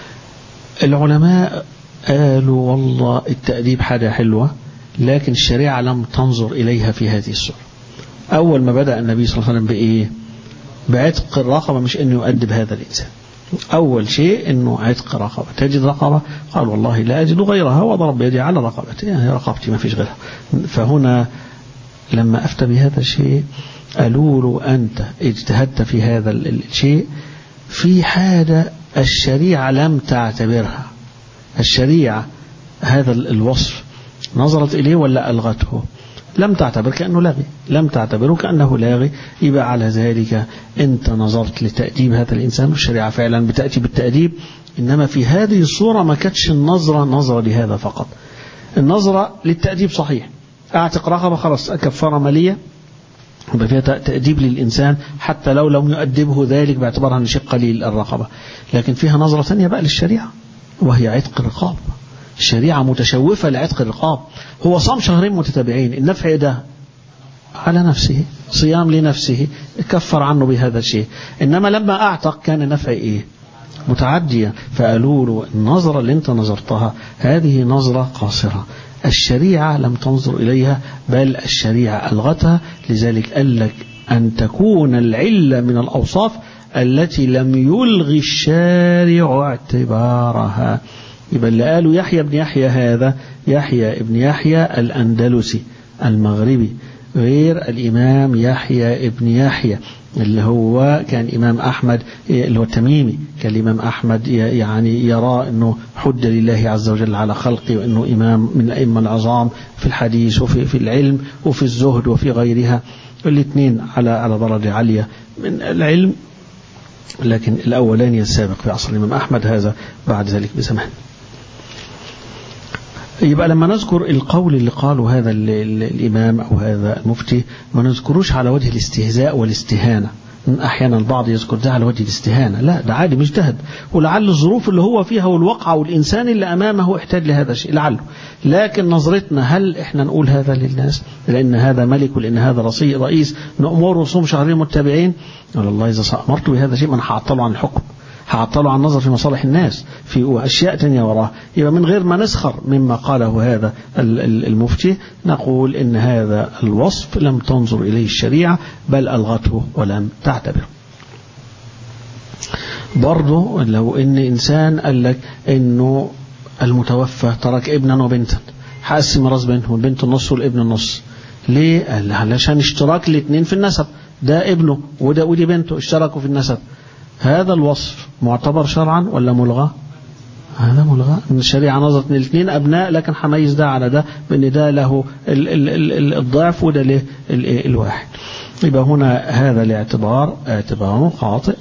العلماء قالوا والله التأديب حاجة حلوة لكن الشريعة لم تنظر إليها في هذه الصورة أول ما بدأ النبي صلى الله عليه وسلم بإيه بعتق الرقبة مش أنه يؤدب هذا الإنسان أول شيء أنه عتق رقبة تجد رقبة قال والله لا أجد غيرها وضرب بيدي على رقبتي يعني رقبتي ما فيش غيرها فهنا لما أفتى بهذا الشيء قالوا له أنت اجتهدت في هذا الشيء في حاجة الشريعة لم تعتبرها الشريعة هذا الوصف نظرت إليه ولا ألغته لم تعتبر كأنه لاغي لم تعتبره كأنه لاغي يبقى على ذلك أنت نظرت لتأديب هذا الإنسان والشريعة فعلا بتأتي بالتأديب إنما في هذه الصورة ما كانتش النظرة نظرة لهذا فقط النظرة للتأديب صحيح أعتق رقبة خلاص كفارة مالية يبقى فيها تأديب للإنسان حتى لو لم يؤدبه ذلك باعتبارها أن شيء قليل الرقبة لكن فيها نظرة ثانية بقى للشريعة وهي عتق الرقاب الشريعة متشوفة لعتق الرقاب هو صام شهرين متتابعين النفع ده على نفسه صيام لنفسه كفر عنه بهذا الشيء إنما لما أعتق كان نفع إيه متعدية فقالوا له النظرة اللي انت نظرتها هذه نظرة قاصرة الشريعة لم تنظر إليها بل الشريعة ألغتها لذلك قال لك أن تكون العلة من الأوصاف التي لم يلغي الشارع اعتبارها يبقى اللي قالوا يحيى بن يحيى هذا يحيى ابن يحيى الأندلسي المغربي غير الإمام يحيى ابن يحيى اللي هو كان إمام أحمد اللي هو التميمي كان الإمام أحمد يعني يرى أنه حجة لله عز وجل على خلقه وأنه إمام من الأئمة العظام في الحديث وفي في العلم وفي الزهد وفي غيرها الاثنين على على درجة عالية من العلم لكن الأولاني السابق في عصر الإمام أحمد هذا بعد ذلك بزمان يبقى لما نذكر القول اللي قاله هذا الإمام أو هذا المفتي ما نذكروش على وجه الاستهزاء والاستهانة أحيانا البعض يذكر ده على وجه الاستهانة لا ده عادي مجتهد ولعل الظروف اللي هو فيها والواقع والإنسان اللي أمامه احتاج لهذا الشيء لعله لكن نظرتنا هل إحنا نقول هذا للناس لأن هذا ملك ولأن هذا رئيس نأمر رسوم شهرين متبعين قال الله إذا أمرت بهذا الشيء من هعطله عن الحكم هعطله عن النظر في مصالح الناس في أشياء تانية وراه يبقى من غير ما نسخر مما قاله هذا المفتي نقول إن هذا الوصف لم تنظر إليه الشريعة بل ألغته ولم تعتبره برضه لو إن إنسان قال لك إنه المتوفى ترك ابنا وبنتا هقسم راس بينهم البنت النص والابن النص ليه؟ قال علشان اشتراك الاثنين في النسب ده ابنه وده ودي بنته اشتركوا في النسب هذا الوصف معتبر شرعا ولا ملغى هذا ملغى ان الشريعه نظرت ان الاثنين ابناء لكن حميز ده على ده بان ده له ال ال ال الضعف وده له الواحد يبقى هنا هذا الاعتبار اعتبار خاطئ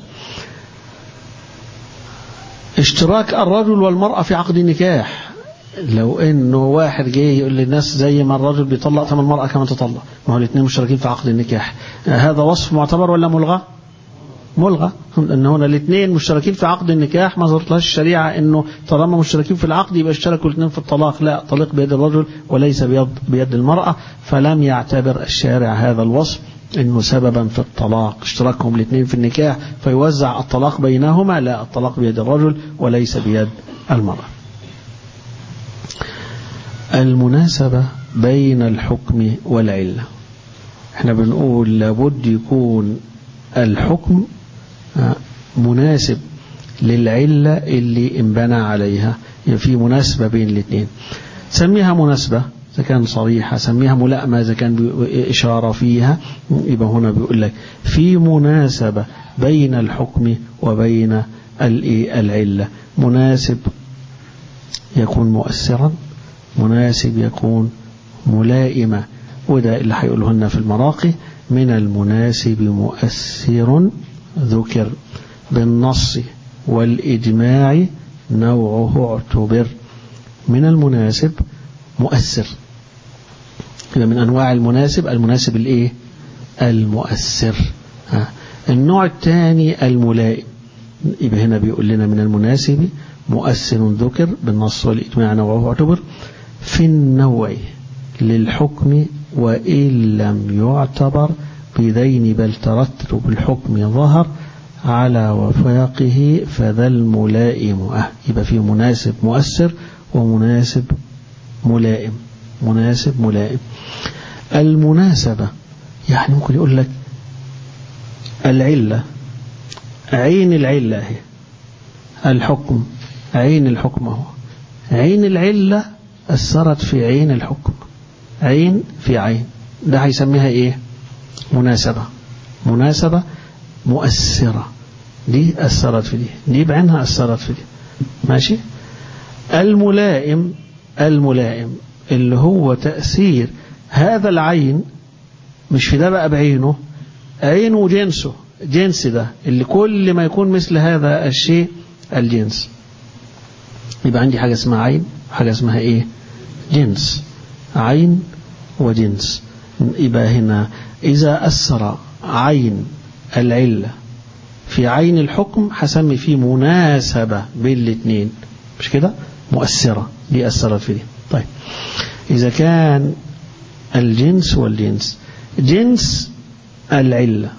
اشتراك الرجل والمرأة في عقد النكاح لو انه واحد جه يقول للناس زي ما الرجل بيطلق ثم المرأة كمان تطلق ما هو الاثنين مشتركين في عقد النكاح هذا وصف معتبر ولا ملغى ملغى ان هنا الاثنين مشتركين في عقد النكاح ما ظهرتلهاش الشريعه انه طالما مشتركين في العقد يبقى اشتركوا الاثنين في الطلاق لا طليق بيد الرجل وليس بيد بيد المراه فلم يعتبر الشارع هذا الوصف انه سببا في الطلاق اشتراكهم الاثنين في النكاح فيوزع الطلاق بينهما لا الطلاق بيد الرجل وليس بيد المراه المناسبه بين الحكم والعله احنا بنقول لابد يكون الحكم مناسب للعلة اللي انبنى عليها يعني في مناسبة بين الاثنين سميها مناسبة إذا كان صريحة سميها ملائمة إذا كان إشارة فيها يبقى هنا بيقول لك في مناسبة بين الحكم وبين العلة مناسب يكون مؤثرا مناسب يكون ملائمة وده اللي هيقوله لنا في المراقي من المناسب مؤثر ذكر بالنص والإجماع نوعه اعتبر من المناسب مؤثر يبقى من أنواع المناسب المناسب الإيه المؤثر ها. النوع الثاني الملائم يبقى هنا بيقول لنا من المناسب مؤثر ذكر بالنص والإجماع نوعه اعتبر في النوع للحكم وإن لم يعتبر بذين بل ترتب الحكم ظهر على وفاقه فذا الملائم أه يبقى في مناسب مؤثر ومناسب ملائم مناسب ملائم المناسبة يعني ممكن يقول لك العلة عين العلة هي الحكم عين الحكم هو عين العلة أثرت في عين الحكم عين في عين ده هيسميها ايه مناسبة مناسبة مؤثرة دي أثرت في دي دي بعينها أثرت في دي ماشي الملائم الملائم اللي هو تأثير هذا العين مش في ده بقى بعينه عينه وجنسه جنس ده اللي كل ما يكون مثل هذا الشيء الجنس يبقى عندي حاجة اسمها عين حاجة اسمها ايه جنس عين وجنس يبقى هنا إذا أثر عين العلة في عين الحكم هسمي فيه مناسبة بين الاثنين مش كده مؤثرة دي أثرت في دي طيب إذا كان الجنس والجنس جنس العلة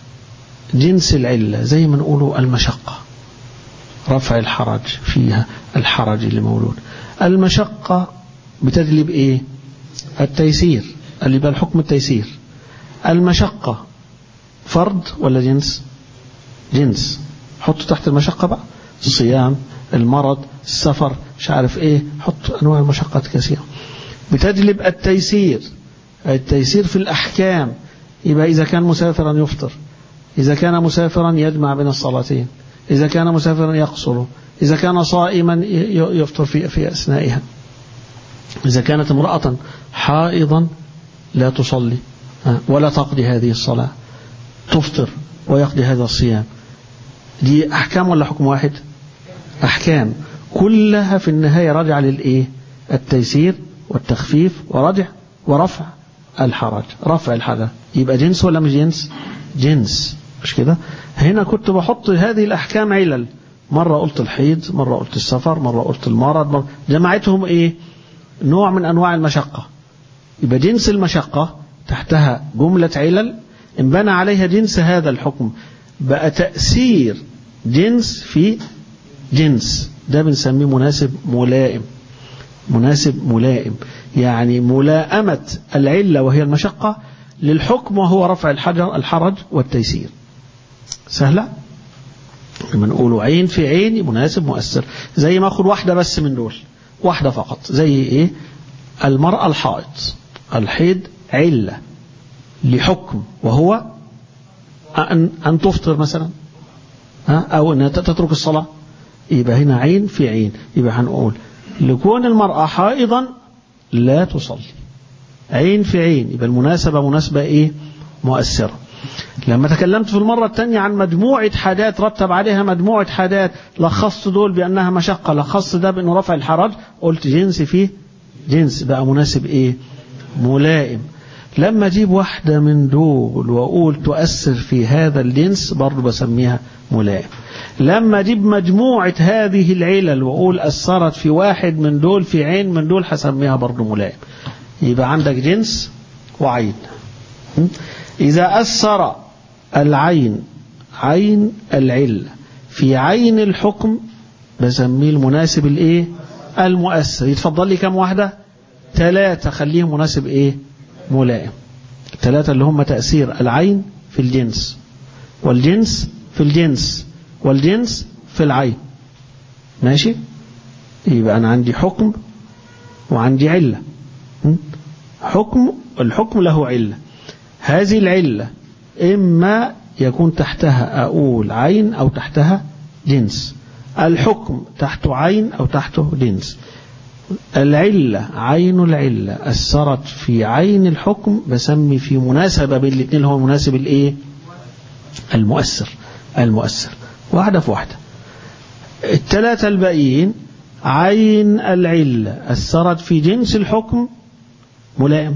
جنس العلة زي ما نقوله المشقة رفع الحرج فيها الحرج اللي مولود المشقة بتجلب ايه التيسير اللي يبقى الحكم التيسير المشقة فرض ولا جنس جنس حطوا تحت المشقة بقى الصيام المرض السفر مش عارف ايه حط انواع المشقات كثيرة بتجلب التيسير التيسير في الأحكام يبقى إذا كان مسافرا يفطر إذا كان مسافرا يجمع بين الصلاتين إذا كان مسافرا يقصر إذا كان صائما يفطر في في أثنائها إذا كانت امرأة حائضا لا تصلي ولا تقضي هذه الصلاة تفطر ويقضي هذا الصيام دي أحكام ولا حكم واحد أحكام كلها في النهاية راجعة للإيه التيسير والتخفيف ورجع ورفع الحرج رفع الحرج يبقى جنس ولا مش جنس جنس مش كده هنا كنت بحط هذه الأحكام علل مرة قلت الحيض مرة قلت السفر مرة قلت المرض مرة جمعتهم إيه نوع من أنواع المشقة يبقى جنس المشقة تحتها جملة علل انبنى عليها جنس هذا الحكم بقى تأثير جنس في جنس ده بنسميه مناسب ملائم مناسب ملائم يعني ملائمة العلة وهي المشقة للحكم وهو رفع الحجر الحرج والتيسير سهلة لما نقول عين في عين مناسب مؤثر زي ما اخد واحدة بس من دول واحدة فقط زي ايه المرأة الحائط الحيض علة لحكم وهو أن, أن تفطر مثلا ها أو أن تترك الصلاة يبقى هنا عين في عين يبقى هنقول لكون المرأة حائضا لا تصلي عين في عين يبقى المناسبة مناسبة إيه مؤثرة لما تكلمت في المرة الثانية عن مجموعة حاجات رتب عليها مجموعة حاجات لخصت دول بأنها مشقة لخصت ده بأنه رفع الحرج قلت جنس فيه جنس بقى مناسب إيه ملائم لما أجيب واحدة من دول وأقول تؤثر في هذا الجنس برضه بسميها ملائم لما أجيب مجموعة هذه العلل وأقول أثرت في واحد من دول في عين من دول هسميها برضه ملائم يبقى عندك جنس وعين إذا أثر العين عين العلة في عين الحكم بسميه المناسب الإيه المؤثر يتفضل لي كم واحدة ثلاثة خليهم مناسب إيه ملائم ثلاثة اللي هم تأثير العين في الجنس والجنس في الجنس والجنس في العين ماشي يبقى أنا عندي حكم وعندي علة حكم الحكم له علة هذه العلة إما يكون تحتها أقول عين أو تحتها جنس الحكم تحته عين أو تحته جنس العلة عين العلة أثرت في عين الحكم بسمي في مناسبة بين الاثنين هو مناسب الايه المؤثر المؤثر واحدة في واحدة الثلاثة الباقيين عين العلة أثرت في جنس الحكم ملائم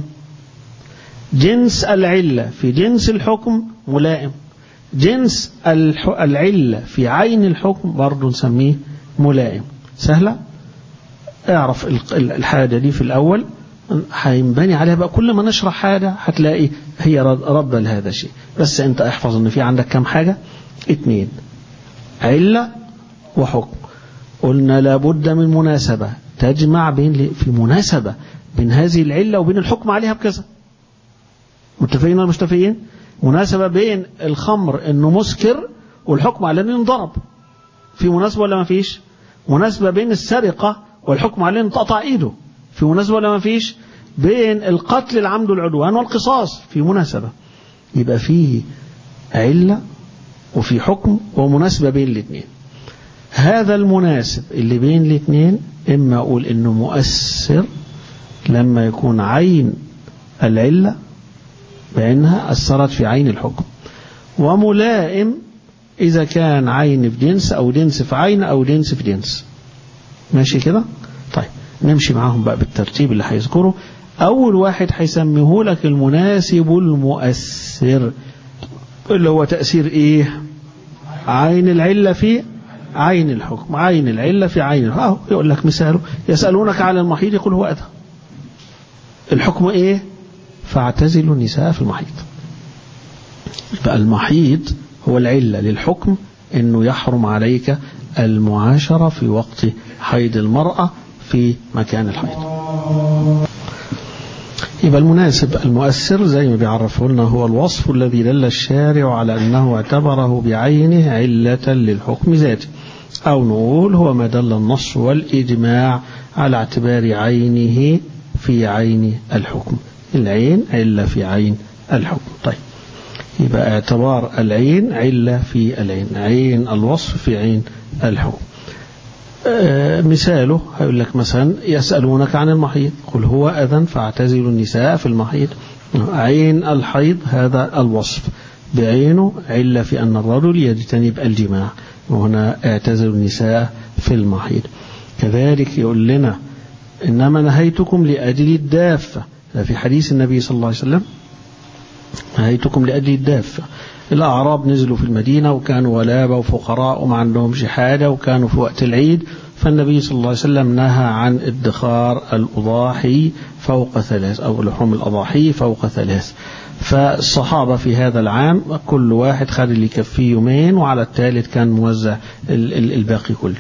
جنس العلة في جنس الحكم ملائم جنس العلة في عين الحكم برضه نسميه ملائم سهلة اعرف الحاجة دي في الأول هينبني عليها بقى كل ما نشرح حاجة هتلاقي هي رد لهذا الشيء بس انت احفظ ان في عندك كم حاجة اتنين علة وحكم قلنا لابد من مناسبة تجمع بين في مناسبة بين هذه العلة وبين الحكم عليها بكذا متفقين ولا متفقين مناسبة بين الخمر انه مسكر والحكم على انه ينضرب في مناسبة ولا ما فيش مناسبة بين السرقة والحكم عليه انه تقطع ايده في مناسبة ولا ما فيش بين القتل العمد والعدوان والقصاص في مناسبة يبقى فيه علة وفي حكم ومناسبة بين الاثنين هذا المناسب اللي بين الاثنين إما أقول إنه مؤثر لما يكون عين العلة بأنها أثرت في عين الحكم وملائم إذا كان عين في جنس أو جنس في عين أو جنس في جنس ماشي كده طيب نمشي معاهم بقى بالترتيب اللي هيذكره أول واحد هيسميه لك المناسب المؤثر اللي هو تأثير إيه عين العلة في عين الحكم عين العلة في عين الحكم أهو يقول لك مثاله يسألونك على المحيط يقول هو أذى الحكم إيه فاعتزلوا النساء في المحيط يبقى المحيط هو العلة للحكم أنه يحرم عليك المعاشرة في وقت حيض المرأة في مكان الحيض يبقى المناسب المؤثر زي ما بيعرفه لنا هو الوصف الذي دل الشارع على أنه اعتبره بعينه علة للحكم ذاته أو نقول هو ما دل النص والإجماع على اعتبار عينه في عين الحكم العين علة في عين الحكم طيب يبقى اعتبار العين علة في العين عين الوصف في عين الحكم آه مثاله هيقول لك مثلا يسألونك عن المحيط قل هو أذن فاعتزلوا النساء في المحيط عين الحيض هذا الوصف بعينه علة في أن الرجل يجتنب الجماع وهنا اعتزلوا النساء في المحيط كذلك يقول لنا إنما نهيتكم لأجل الدافة في حديث النبي صلى الله عليه وسلم نهيتكم لأجل الدافة الأعراب نزلوا في المدينة وكانوا ولابة وفقراء وما عندهمش حاجة وكانوا في وقت العيد فالنبي صلى الله عليه وسلم نهى عن ادخار الأضاحي فوق ثلاث أو لحوم الأضاحي فوق ثلاث فالصحابة في هذا العام كل واحد خد اللي يكفيه يومين وعلى الثالث كان موزع الباقي كله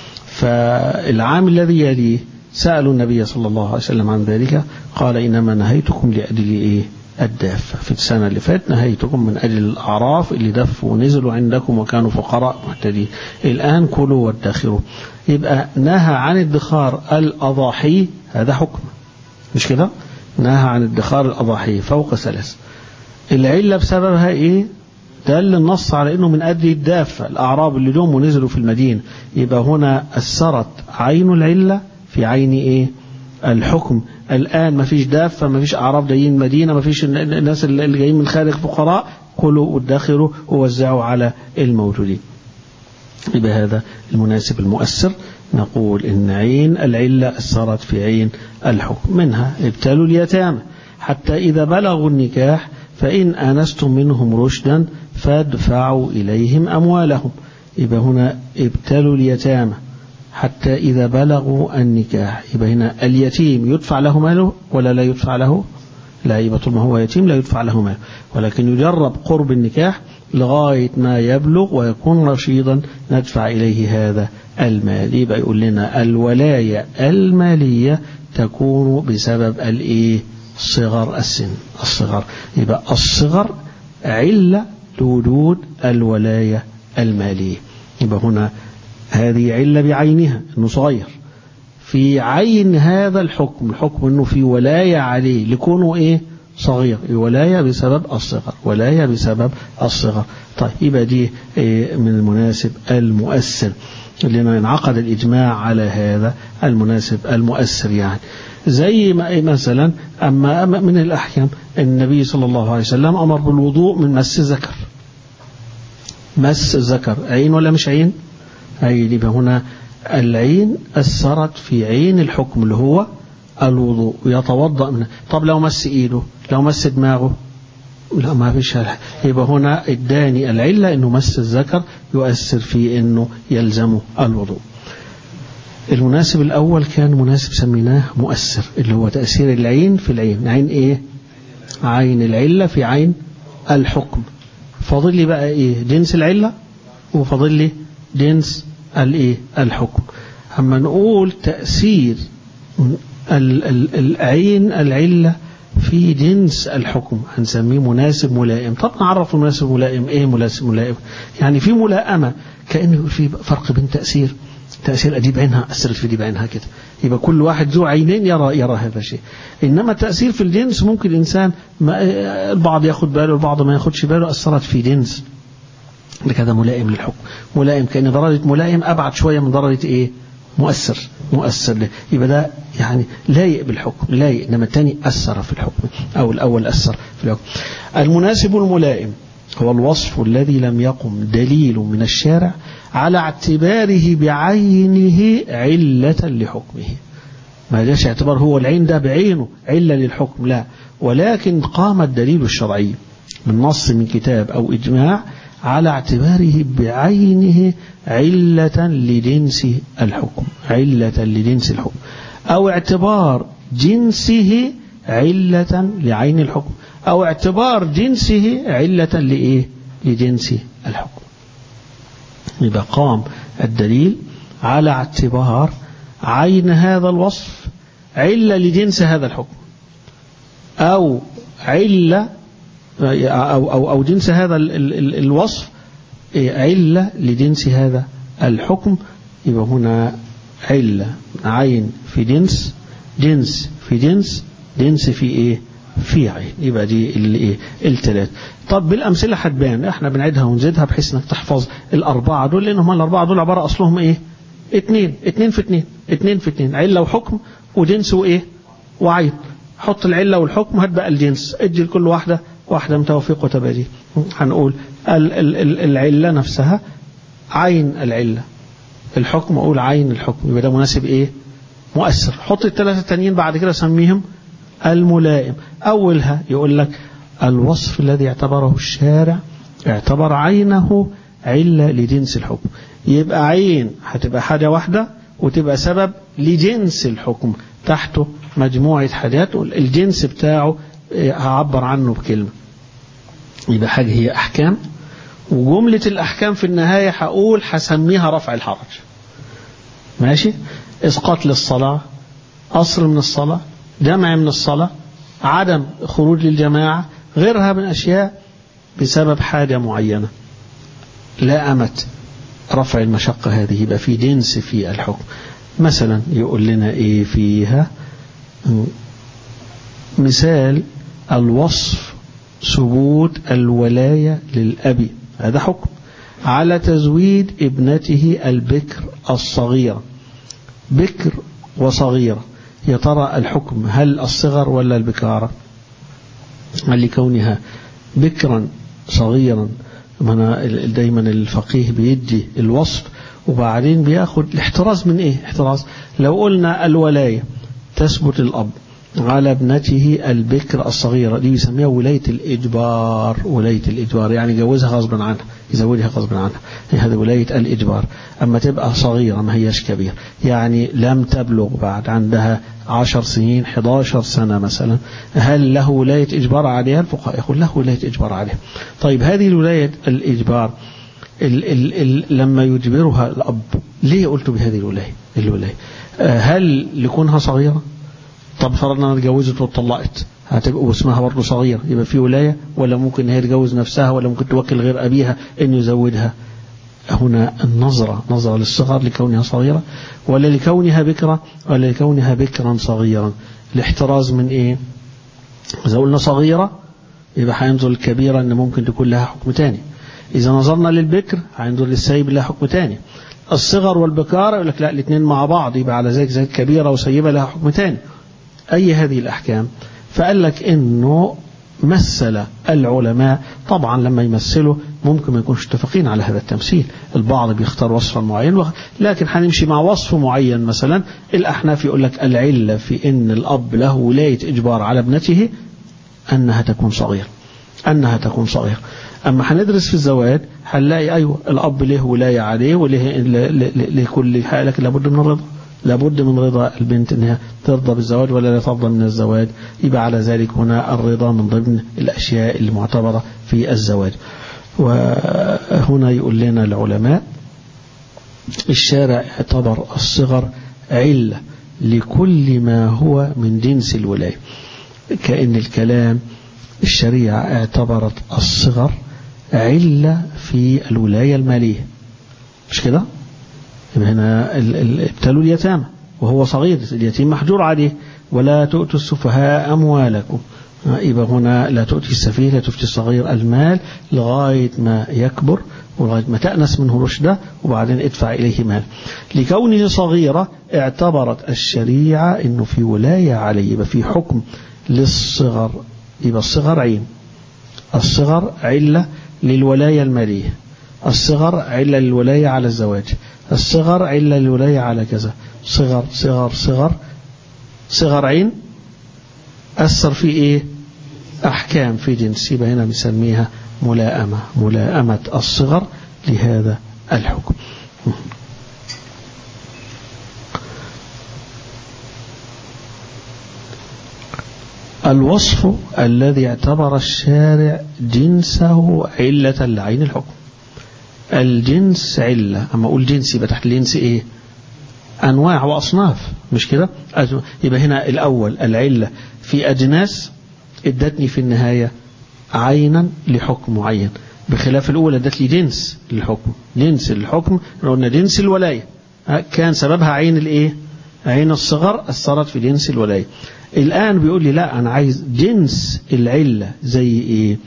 فالعام الذي يليه سألوا النبي صلى الله عليه وسلم عن ذلك قال إنما نهيتكم لأجل إيه الدافة في السنة اللي فات نهيتكم من أجل الأعراف اللي دفوا ونزلوا عندكم وكانوا فقراء محتاجين الآن كلوا وادخروا يبقى نهى عن ادخار الأضاحي هذا حكم مش كده نهى عن ادخار الأضاحي فوق ثلاث العلة بسببها إيه دل النص على انه من اجل الدافه الاعراب اللي دوم ونزلوا في المدينه يبقى هنا اثرت عين العله في عين ايه الحكم الان ما فيش دافه ما فيش اعراب جايين المدينه ما فيش الناس اللي جايين من خارج فقراء كلوا وادخروا ووزعوا على الموجودين يبقى هذا المناسب المؤثر نقول ان عين العله اثرت في عين الحكم منها ابتلوا اليتامى حتى اذا بلغوا النكاح فإن آنستم منهم رشدا فادفعوا إليهم أموالهم يبقى هنا ابتلوا اليتامى حتى إذا بلغوا النكاح يبقى هنا اليتيم يدفع له ماله ولا لا يدفع له لا يبقى طول ما هو يتيم لا يدفع له ماله ولكن يجرب قرب النكاح لغاية ما يبلغ ويكون رشيدا ندفع إليه هذا المال يبقى يقول لنا الولاية المالية تكون بسبب الإيه صغر السن الصغر يبقى الصغر علة لوجود الولاية المالية يبقى هنا هذه علة بعينها انه صغير في عين هذا الحكم الحكم انه في ولاية عليه لكونه ايه صغير ولاية بسبب الصغر ولاية بسبب الصغر طيب يبقى دي إيه من المناسب المؤثر لأنه انعقد الإجماع على هذا المناسب المؤثر يعني زي ما مثلا أما من الأحكام النبي صلى الله عليه وسلم أمر بالوضوء من مس الذكر مس الذكر عين ولا مش عين عين يبقى هنا العين أثرت في عين الحكم اللي هو الوضوء ويتوضأ منه طب لو مس إيده لو مس دماغه لا ما فيش يبقى هنا اداني العلة انه مس الذكر يؤثر في انه يلزمه الوضوء المناسب الأول كان مناسب سميناه مؤثر اللي هو تأثير العين في العين عين إيه عين العلة في عين الحكم فاضل لي بقى إيه جنس العلة وفاضل لي جنس الإيه الحكم أما نقول تأثير العين العلة في جنس الحكم هنسميه مناسب ملائم طب نعرف المناسب ملائم ايه مناسب ملائم يعني في ملائمة كأنه في فرق بين تأثير تأثير أدي بعينها أثرت في دي بعينها كده يبقى كل واحد ذو عينين يرى يرى هذا الشيء إنما التأثير في الجنس ممكن الإنسان ما البعض ياخد باله البعض ما ياخدش باله أثرت في جنس هذا ملائم للحكم ملائم كأن درجة ملائم أبعد شوية من درجة إيه مؤثر مؤثر له يبقى ده يعني لايق بالحكم لايق إنما الثاني أثر في الحكم أو الأول أثر في الحكم المناسب الملائم هو الوصف الذي لم يقم دليل من الشارع على اعتباره بعينه علة لحكمه ما جاش اعتبار هو العين ده بعينه علة للحكم لا ولكن قام الدليل الشرعي من نص من كتاب أو إجماع على اعتباره بعينه علة لجنس الحكم علة لجنس الحكم أو اعتبار جنسه علة لعين الحكم أو اعتبار جنسه علة لإيه لجنس الحكم يبقى قام الدليل على اعتبار عين هذا الوصف علة لجنس هذا الحكم أو علة أو, أو, أو جنس هذا ال ال الوصف علة لجنس هذا الحكم يبقى هنا علة عين في جنس جنس في جنس جنس في ايه في عين يبقى دي الايه الثلاث طب بالامثله هتبان احنا بنعيدها ونزيدها بحيث انك تحفظ الاربعه دول لان هم الاربعه دول عباره اصلهم ايه اتنين اتنين في اتنين اتنين في اتنين عله وحكم وجنس وايه وعين حط العله والحكم هات بقى الجنس ادي لكل واحده واحدة متوافق وتبادي هنقول العلة نفسها عين العلة الحكم أقول عين الحكم يبقى ده مناسب إيه مؤثر حط الثلاثة التانيين بعد كده سميهم الملائم أولها يقول لك الوصف الذي اعتبره الشارع اعتبر عينه علة لجنس الحكم يبقى عين هتبقى حاجة واحدة وتبقى سبب لجنس الحكم تحته مجموعة حاجات الجنس بتاعه هعبر عنه بكلمة يبقى حاجة هي أحكام وجملة الأحكام في النهاية هقول هسميها رفع الحرج ماشي إسقاط للصلاة أصل من الصلاة جمع من الصلاة عدم خروج للجماعة غيرها من أشياء بسبب حاجة معينة لا أمت رفع المشقة هذه يبقى في جنس في الحكم مثلا يقول لنا إيه فيها مثال الوصف ثبوت الولاية للأب هذا حكم على تزويد ابنته البكر الصغيرة بكر وصغيرة يا ترى الحكم هل الصغر ولا البكارة لكونها بكرا صغيرا أنا دايما الفقيه بيدي الوصف وبعدين بياخد الاحتراز من ايه احتراز لو قلنا الولاية تثبت الأب على ابنته البكر الصغيرة دي بيسميها ولاية الإجبار ولاية الإجبار يعني جوزها غصبا عنها يزوجها غصبا عنها هذا ولاية الإجبار أما تبقى صغيرة ما هياش كبير يعني لم تبلغ بعد عندها عشر سنين 11 سنة مثلا هل له ولاية إجبار عليها الفقهاء يقول له ولاية إجبار عليها طيب هذه الولاية الإجبار ال ال ال لما يجبرها الأب ليه قلت بهذه الولاية الولاية هل لكونها صغيرة طب فرضنا انا اتجوزت واتطلقت هتبقى واسمها برضه صغير يبقى في ولايه ولا ممكن هي تجوز نفسها ولا ممكن توكل غير ابيها انه يزودها هنا النظرة نظرة للصغر لكونها صغيرة ولا لكونها بكرة ولا لكونها بكرا صغيرا الاحتراز من ايه اذا قلنا صغيرة يبقى هينظر الكبيرة ان ممكن تكون لها حكم تاني اذا نظرنا للبكر هينظر للسيب لها حكم تاني الصغر والبكار يقول لك لا الاثنين مع بعض يبقى على ذلك زي كبيرة وسيبة لها حكم تاني أي هذه الأحكام فقال لك إنه مثل العلماء طبعا لما يمثلوا ممكن ما يكونش متفقين على هذا التمثيل البعض بيختار وصفا معين لكن هنمشي مع وصف معين مثلا الأحناف يقول لك العلة في إن الأب له ولاية إجبار على ابنته أنها تكون صغيرة أنها تكون صغيرة أما هندرس في الزواج هنلاقي أيوة الأب له ولاية عليه وله لكل حاجة لكن لابد من الرضا لابد من رضا البنت انها ترضى بالزواج ولا لا ترضى من الزواج يبقى على ذلك هنا الرضا من ضمن الاشياء المعتبره في الزواج وهنا يقول لنا العلماء الشارع اعتبر الصغر علة لكل ما هو من جنس الولاية كأن الكلام الشريعة اعتبرت الصغر علة في الولاية المالية مش كده هنا ابتلوا اليتامى وهو صغير اليتيم محجور عليه ولا تؤتوا السفهاء أموالكم يبقى هنا لا تؤتي السفيه لا تفتي الصغير المال لغاية ما يكبر ولغاية ما تأنس منه رشده وبعدين ادفع إليه مال لكونه صغيرة اعتبرت الشريعة انه في ولاية عليه يبقى في حكم للصغر يبقى الصغر عين الصغر علة للولاية المالية الصغر علة للولاية على الزواج الصغر علة للولاية على كذا صغر صغر صغر صغر عين أثر في إيه أحكام في جنس يبقى هنا بنسميها ملائمة ملائمة الصغر لهذا الحكم الوصف الذي اعتبر الشارع جنسه علة لعين الحكم الجنس علة أما أقول جنس يبقى تحت الجنس إيه أنواع وأصناف مش كده يبقى هنا الأول العلة في أجناس ادتني في النهاية عينا لحكم معين بخلاف الأولى ادت لي جنس للحكم جنس الحكم قلنا جنس الولاية كان سببها عين الإيه عين الصغر أثرت في جنس الولاية الآن بيقول لي لا أنا عايز جنس العلة زي إيه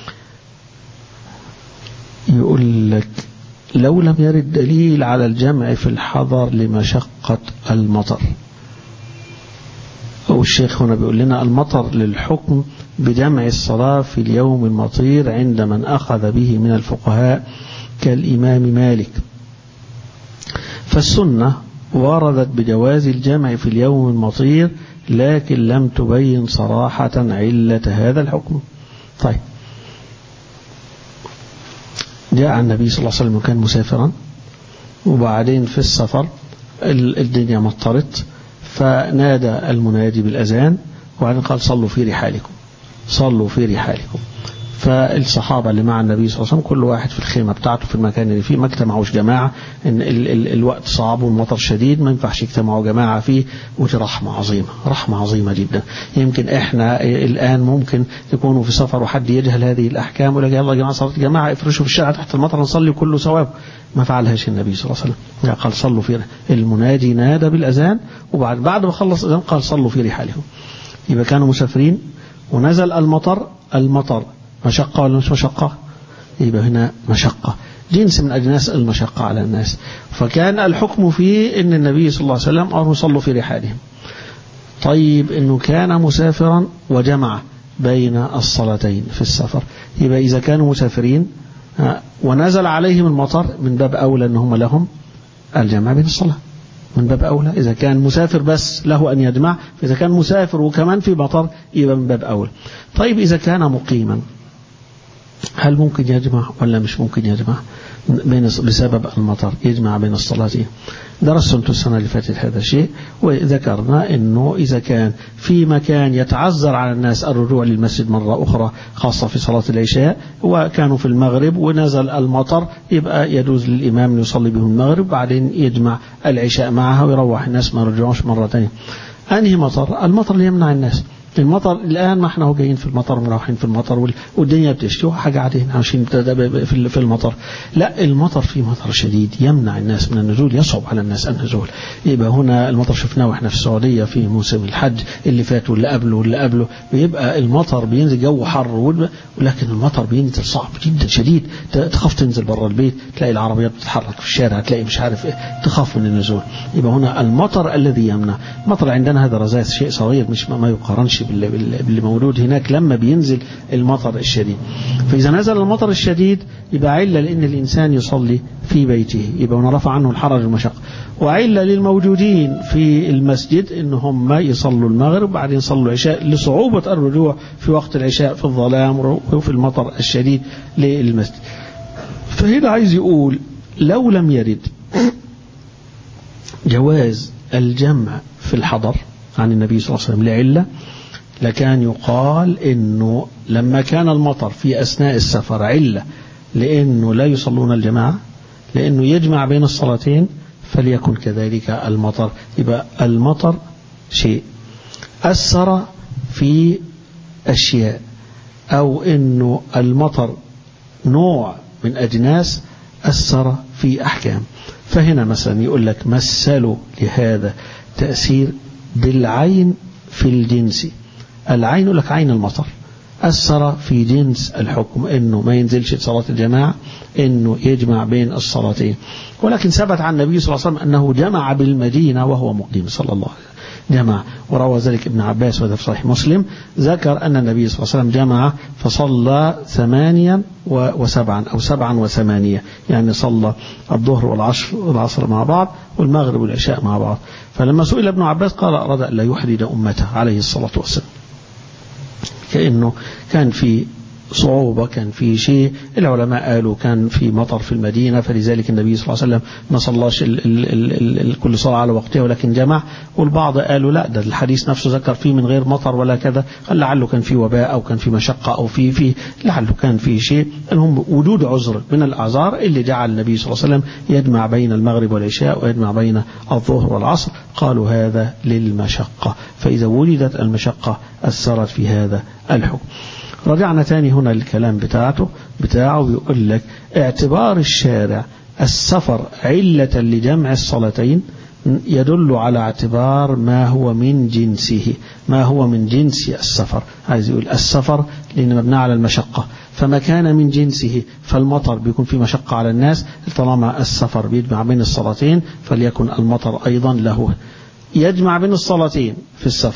يقول لك لو لم يرد دليل على الجمع في الحضر لمشقة المطر والشيخ هنا بيقول لنا المطر للحكم بجمع الصلاة في اليوم المطير عند من أخذ به من الفقهاء كالإمام مالك فالسنة وردت بجواز الجمع في اليوم المطير لكن لم تبين صراحة علة هذا الحكم طيب جاء النبي صلى الله عليه وسلم كان مسافرا وبعدين في السفر الدنيا مطرت فنادى المنادي بالأذان وبعدين قال صلوا في رحالكم صلوا في رحالكم فالصحابة اللي مع النبي صلى الله عليه وسلم كل واحد في الخيمة بتاعته في المكان اللي فيه ما اجتمعوش جماعة إن ال ال الوقت صعب والمطر شديد ما ينفعش يجتمعوا جماعة فيه ودي رحمة عظيمة رحمة عظيمة جدا يمكن احنا الآن ممكن تكونوا في سفر وحد يجهل هذه الأحكام ويقول يلا يا جماعة صلاة جماعة افرشوا في الشارع تحت المطر نصلي كله ثواب ما فعلهاش النبي صلى الله عليه وسلم قال صلوا في المنادي نادى بالأذان وبعد بعد ما خلص الأذان قال صلوا في رحالهم يبقى كانوا مسافرين ونزل المطر المطر مشقة ولا مش مشقة يبقى هنا مشقة جنس من أجناس المشقة على الناس فكان الحكم فيه أن النبي صلى الله عليه وسلم أمر صلوا في رحالهم طيب أنه كان مسافرا وجمع بين الصلاتين في السفر يبقى إذا كانوا مسافرين ونزل عليهم المطر من باب أولى أنهم لهم الجمع بين الصلاة من باب أولى إذا كان مسافر بس له أن يجمع فإذا كان مسافر وكمان في مطر يبقى من باب أولى طيب إذا كان مقيما هل ممكن يجمع ولا مش ممكن يجمع بين بسبب المطر يجمع بين الصلاتين درست انتم السنة اللي فاتت هذا الشيء وذكرنا انه اذا كان في مكان يتعذر على الناس الرجوع للمسجد مرة اخرى خاصة في صلاة العشاء وكانوا في المغرب ونزل المطر يبقى يجوز للامام ان يصلي بهم المغرب بعدين يجمع العشاء معها ويروح الناس ما يرجعوش مرة ثانيه انهي مطر المطر اللي يمنع الناس المطر الآن ما احنا هو جايين في المطر ورايحين في المطر والدنيا بتشتي حاجة عادية عايشين في المطر لا المطر فيه مطر شديد يمنع الناس من النزول يصعب على الناس النزول يبقى هنا المطر شفناه واحنا في السعودية في موسم الحج اللي فات واللي قبله واللي قبله بيبقى المطر بينزل جو حر ولكن المطر بينزل صعب جدا شديد تخاف تنزل بره البيت تلاقي العربيات بتتحرك في الشارع تلاقي مش عارف ايه تخاف من النزول يبقى هنا المطر الذي يمنع المطر عندنا هذا رذاذ شيء صغير مش ما يقارنش باللي موجود هناك لما بينزل المطر الشديد فإذا نزل المطر الشديد يبقى علة لأن الإنسان يصلي في بيته يبقى رفع عنه الحرج والمشقة وعلة للموجودين في المسجد إن هم يصلوا المغرب وبعدين يصلوا العشاء لصعوبة الرجوع في وقت العشاء في الظلام وفي المطر الشديد للمسجد فهنا عايز يقول لو لم يرد جواز الجمع في الحضر عن النبي صلى الله عليه وسلم لعلة لكان يقال انه لما كان المطر في اثناء السفر عله لانه لا يصلون الجماعه لانه يجمع بين الصلاتين فليكن كذلك المطر يبقى المطر شيء اثر في اشياء او انه المطر نوع من اجناس اثر في احكام فهنا مثلا يقول لك مثلوا لهذا تاثير بالعين في الجنس العين لك عين المطر أثر في جنس الحكم أنه ما ينزلش صلاة الجماعة أنه يجمع بين الصلاتين ولكن ثبت عن النبي صلى الله عليه وسلم أنه جمع بالمدينة وهو مقيم صلى الله عليه وسلم جمع وروى ذلك ابن عباس وهذا في صحيح مسلم ذكر أن النبي صلى الله عليه وسلم جمع فصلى ثمانيا وسبعا أو سبعا وثمانية يعني صلى الظهر والعصر, والعصر مع بعض والمغرب والعشاء مع بعض فلما سئل ابن عباس قال أراد أن لا يحرج أمته عليه الصلاة والسلام كأنه كان في صعوبة كان في شيء العلماء قالوا كان في مطر في المدينة فلذلك النبي صلى الله عليه وسلم ما صلاش ال ال ال ال كل صلاة على وقتها ولكن جمع والبعض قالوا لا ده الحديث نفسه ذكر فيه من غير مطر ولا كذا قال لعله كان في وباء أو كان في مشقة أو في في لعله كان في شيء المهم وجود عذر من الأعذار اللي جعل النبي صلى الله عليه وسلم يجمع بين المغرب والعشاء ويجمع بين الظهر والعصر قالوا هذا للمشقة فإذا ولدت المشقة أثرت في هذا الحكم رجعنا تاني هنا للكلام بتاعته بتاعه بيقول لك اعتبار الشارع السفر علة لجمع الصلاتين يدل على اعتبار ما هو من جنسه ما هو من جنس السفر عايز يقول السفر لأن مبنى على المشقة فما كان من جنسه فالمطر بيكون في مشقة على الناس طالما السفر بيجمع بين الصلاتين فليكن المطر أيضا له يجمع بين الصلاتين في السفر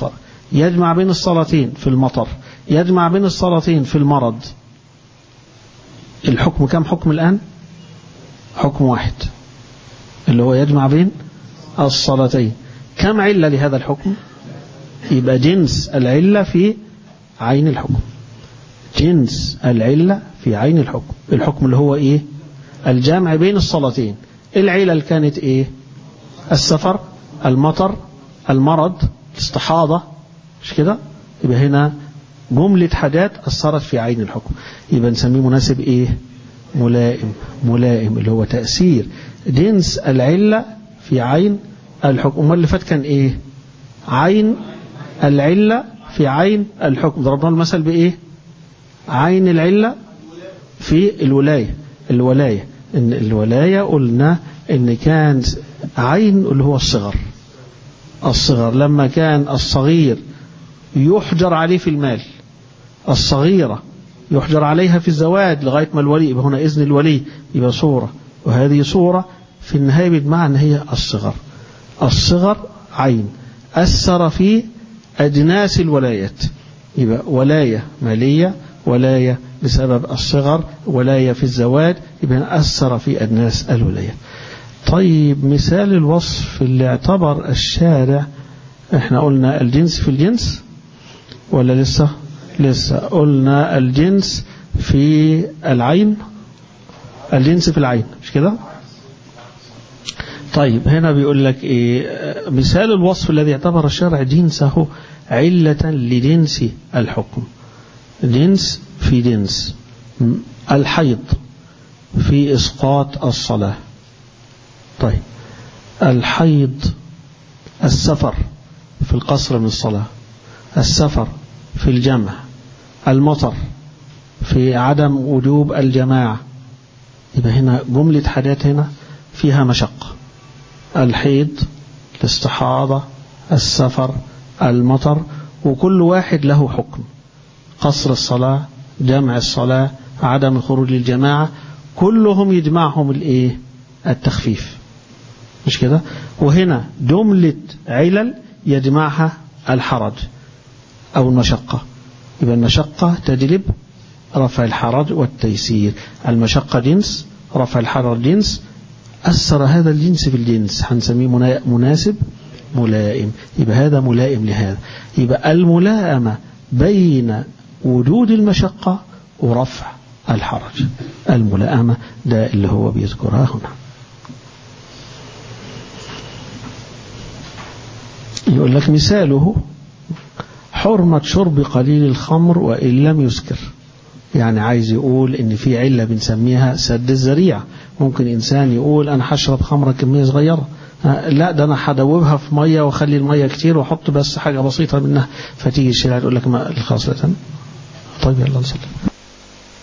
يجمع بين الصلاتين في المطر يجمع بين الصلاتين في المرض الحكم كم حكم الآن حكم واحد اللي هو يجمع بين الصلاتين كم علة لهذا الحكم يبقى جنس العلة في عين الحكم جنس العلة في عين الحكم الحكم اللي هو ايه الجمع بين الصلاتين العلل كانت ايه السفر المطر المرض الاستحاضة مش كده يبقى هنا جملة حاجات أثرت في عين الحكم يبقى نسميه مناسب ايه ملائم ملائم اللي هو تأثير جنس العلة في عين الحكم امال اللي فات كان ايه عين العلة في عين الحكم ضربنا المثل بايه عين العلة في الولاية الولاية ان الولاية قلنا ان كان عين اللي هو الصغر الصغر لما كان الصغير يحجر عليه في المال الصغيرة يحجر عليها في الزواج لغاية ما الولي يبقى هنا إذن الولي يبقى صورة وهذه صورة في النهاية بتمعنى أن هي الصغر الصغر عين أثر في أجناس الولايات يبقى ولاية مالية ولاية بسبب الصغر ولاية في الزواج يبقى أثر في أجناس الولايات طيب مثال الوصف اللي اعتبر الشارع احنا قلنا الجنس في الجنس ولا لسه لسه قلنا الجنس في العين الجنس في العين مش كده طيب هنا بيقول لك ايه مثال الوصف الذي اعتبر الشرع جنسه علة لجنس الحكم جنس في جنس الحيض في إسقاط الصلاة طيب الحيض السفر في القصر من الصلاة السفر في الجمع المطر في عدم وجوب الجماعة يبقى هنا جملة حاجات هنا فيها مشقة الحيض الاستحاضة السفر المطر وكل واحد له حكم قصر الصلاة جمع الصلاة عدم الخروج للجماعة كلهم يجمعهم الايه التخفيف مش كده وهنا جملة علل يجمعها الحرج أو المشقة يبقى المشقة تجلب رفع الحرج والتيسير المشقة جنس رفع الحرج جنس أثر هذا الجنس بالجنس هنسميه مناسب ملائم يبقى هذا ملائم لهذا يبقى الملائمة بين وجود المشقة ورفع الحرج الملائمة ده اللي هو بيذكرها هنا يقول لك مثاله حرمة شرب قليل الخمر وإن لم يسكر يعني عايز يقول ان في علة بنسميها سد الذريعة ممكن انسان يقول انا هشرب خمرة كمية صغيرة لا ده انا هدوبها في مية واخلي المية كتير واحط بس حاجة بسيطة منها فتيجي الشريعة تقول لك ما الخاصة طيب يلا نصلي